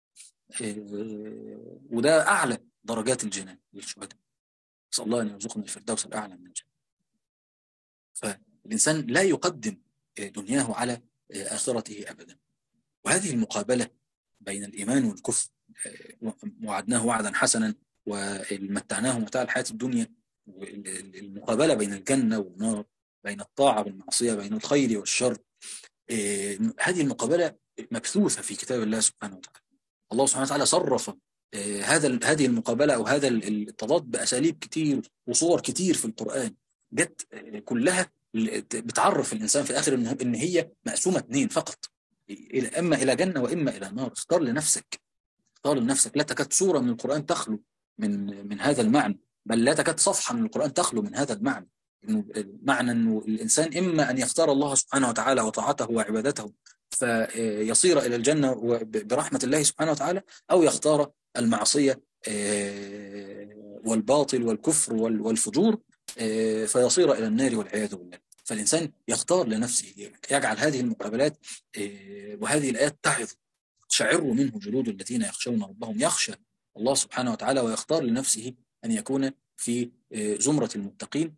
آه، وده أعلى درجات الجنان للشهداء نسأل الله أن يرزقنا الفردوس الأعلى من الجنة فالإنسان لا يقدم آه، دنياه على آه، آخرته أبدا وهذه المقابلة بين الإيمان والكفر آه، وعدناه وعدا حسنا ومتعناه متاع الحياة الدنيا المقابلة بين الجنة والنار بين الطاعة والمعصية بين الخير والشر آه، هذه المقابلة مبثوثة في كتاب الله سبحانه وتعالى الله سبحانه وتعالى صرف آه، هذا هذه المقابلة أو هذا التضاد بأساليب كتير وصور كتير في القرآن جت آه، كلها ل- بتعرف الإنسان في الآخر إن إن هي مقسومة اتنين فقط إلى- إما إلى جنة وإما إلى نار اختار لنفسك اختار لنفسك لا تكاد سورة من القرآن تخلو من من هذا المعنى بل لا تكاد صفحة من القرآن تخلو من هذا المعنى إنه معنى انه الانسان اما ان يختار الله سبحانه وتعالى وطاعته وعبادته فيصير الى الجنه وب- برحمه الله سبحانه وتعالى او يختار المعصيه آه، والباطل والكفر وال- والفجور آه، فيصير الى النار والعياذ بالله فالانسان يختار لنفسه يجعل هذه المقابلات آه، وهذه الايات تعظ تشعر منه جلود الذين يخشون ربهم يخشى الله سبحانه وتعالى ويختار لنفسه ان يكون في آه، زمره المتقين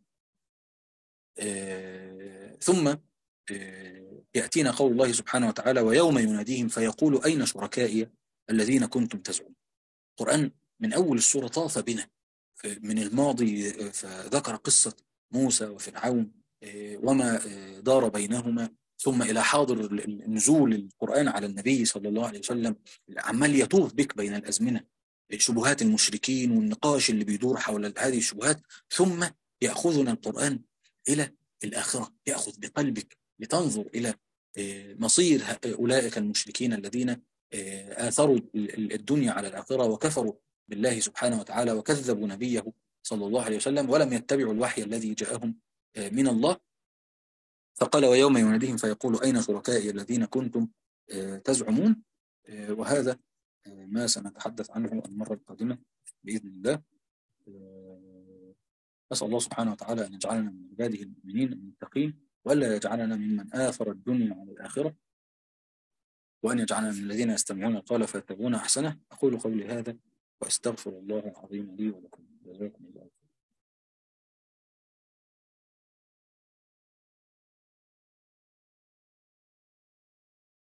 آه، ثم آه، يأتينا قول الله سبحانه وتعالى ويوم يناديهم فيقول أين شركائي الذين كنتم تزعمون القرآن من أول السورة طاف بنا آه، من الماضي آه، فذكر قصة موسى وفرعون آه، وما آه، دار بينهما ثم إلى حاضر ال- ال- نزول القرآن على النبي صلى الله عليه وسلم عمال يطوف بك بين الأزمنة شبهات المشركين والنقاش اللي بيدور حول هذه الشبهات ثم يأخذنا القرآن إلى الآخرة يأخذ بقلبك لتنظر إلى آه، مصير ه- أولئك المشركين الذين آه، آثروا ال- ال- الدنيا على الآخرة وكفروا بالله سبحانه وتعالى وكذبوا نبيه صلى الله عليه وسلم ولم يتبعوا الوحي الذي جاءهم آه، من الله فقال ويوم يناديهم فيقول أين شركائي الذين كنتم آه، تزعمون آه، وهذا آه، ما سنتحدث عنه المرة القادمة بإذن الله آه، أسأل الله سبحانه وتعالى أن يجعلنا من عباده المؤمنين المتقين وألا يجعلنا ممن آثر الدنيا على الآخرة وأن يجعلنا من الذين يستمعون القول فيتبعون أحسنه أقول قولي هذا وأستغفر الله العظيم لي ولكم جزاكم الله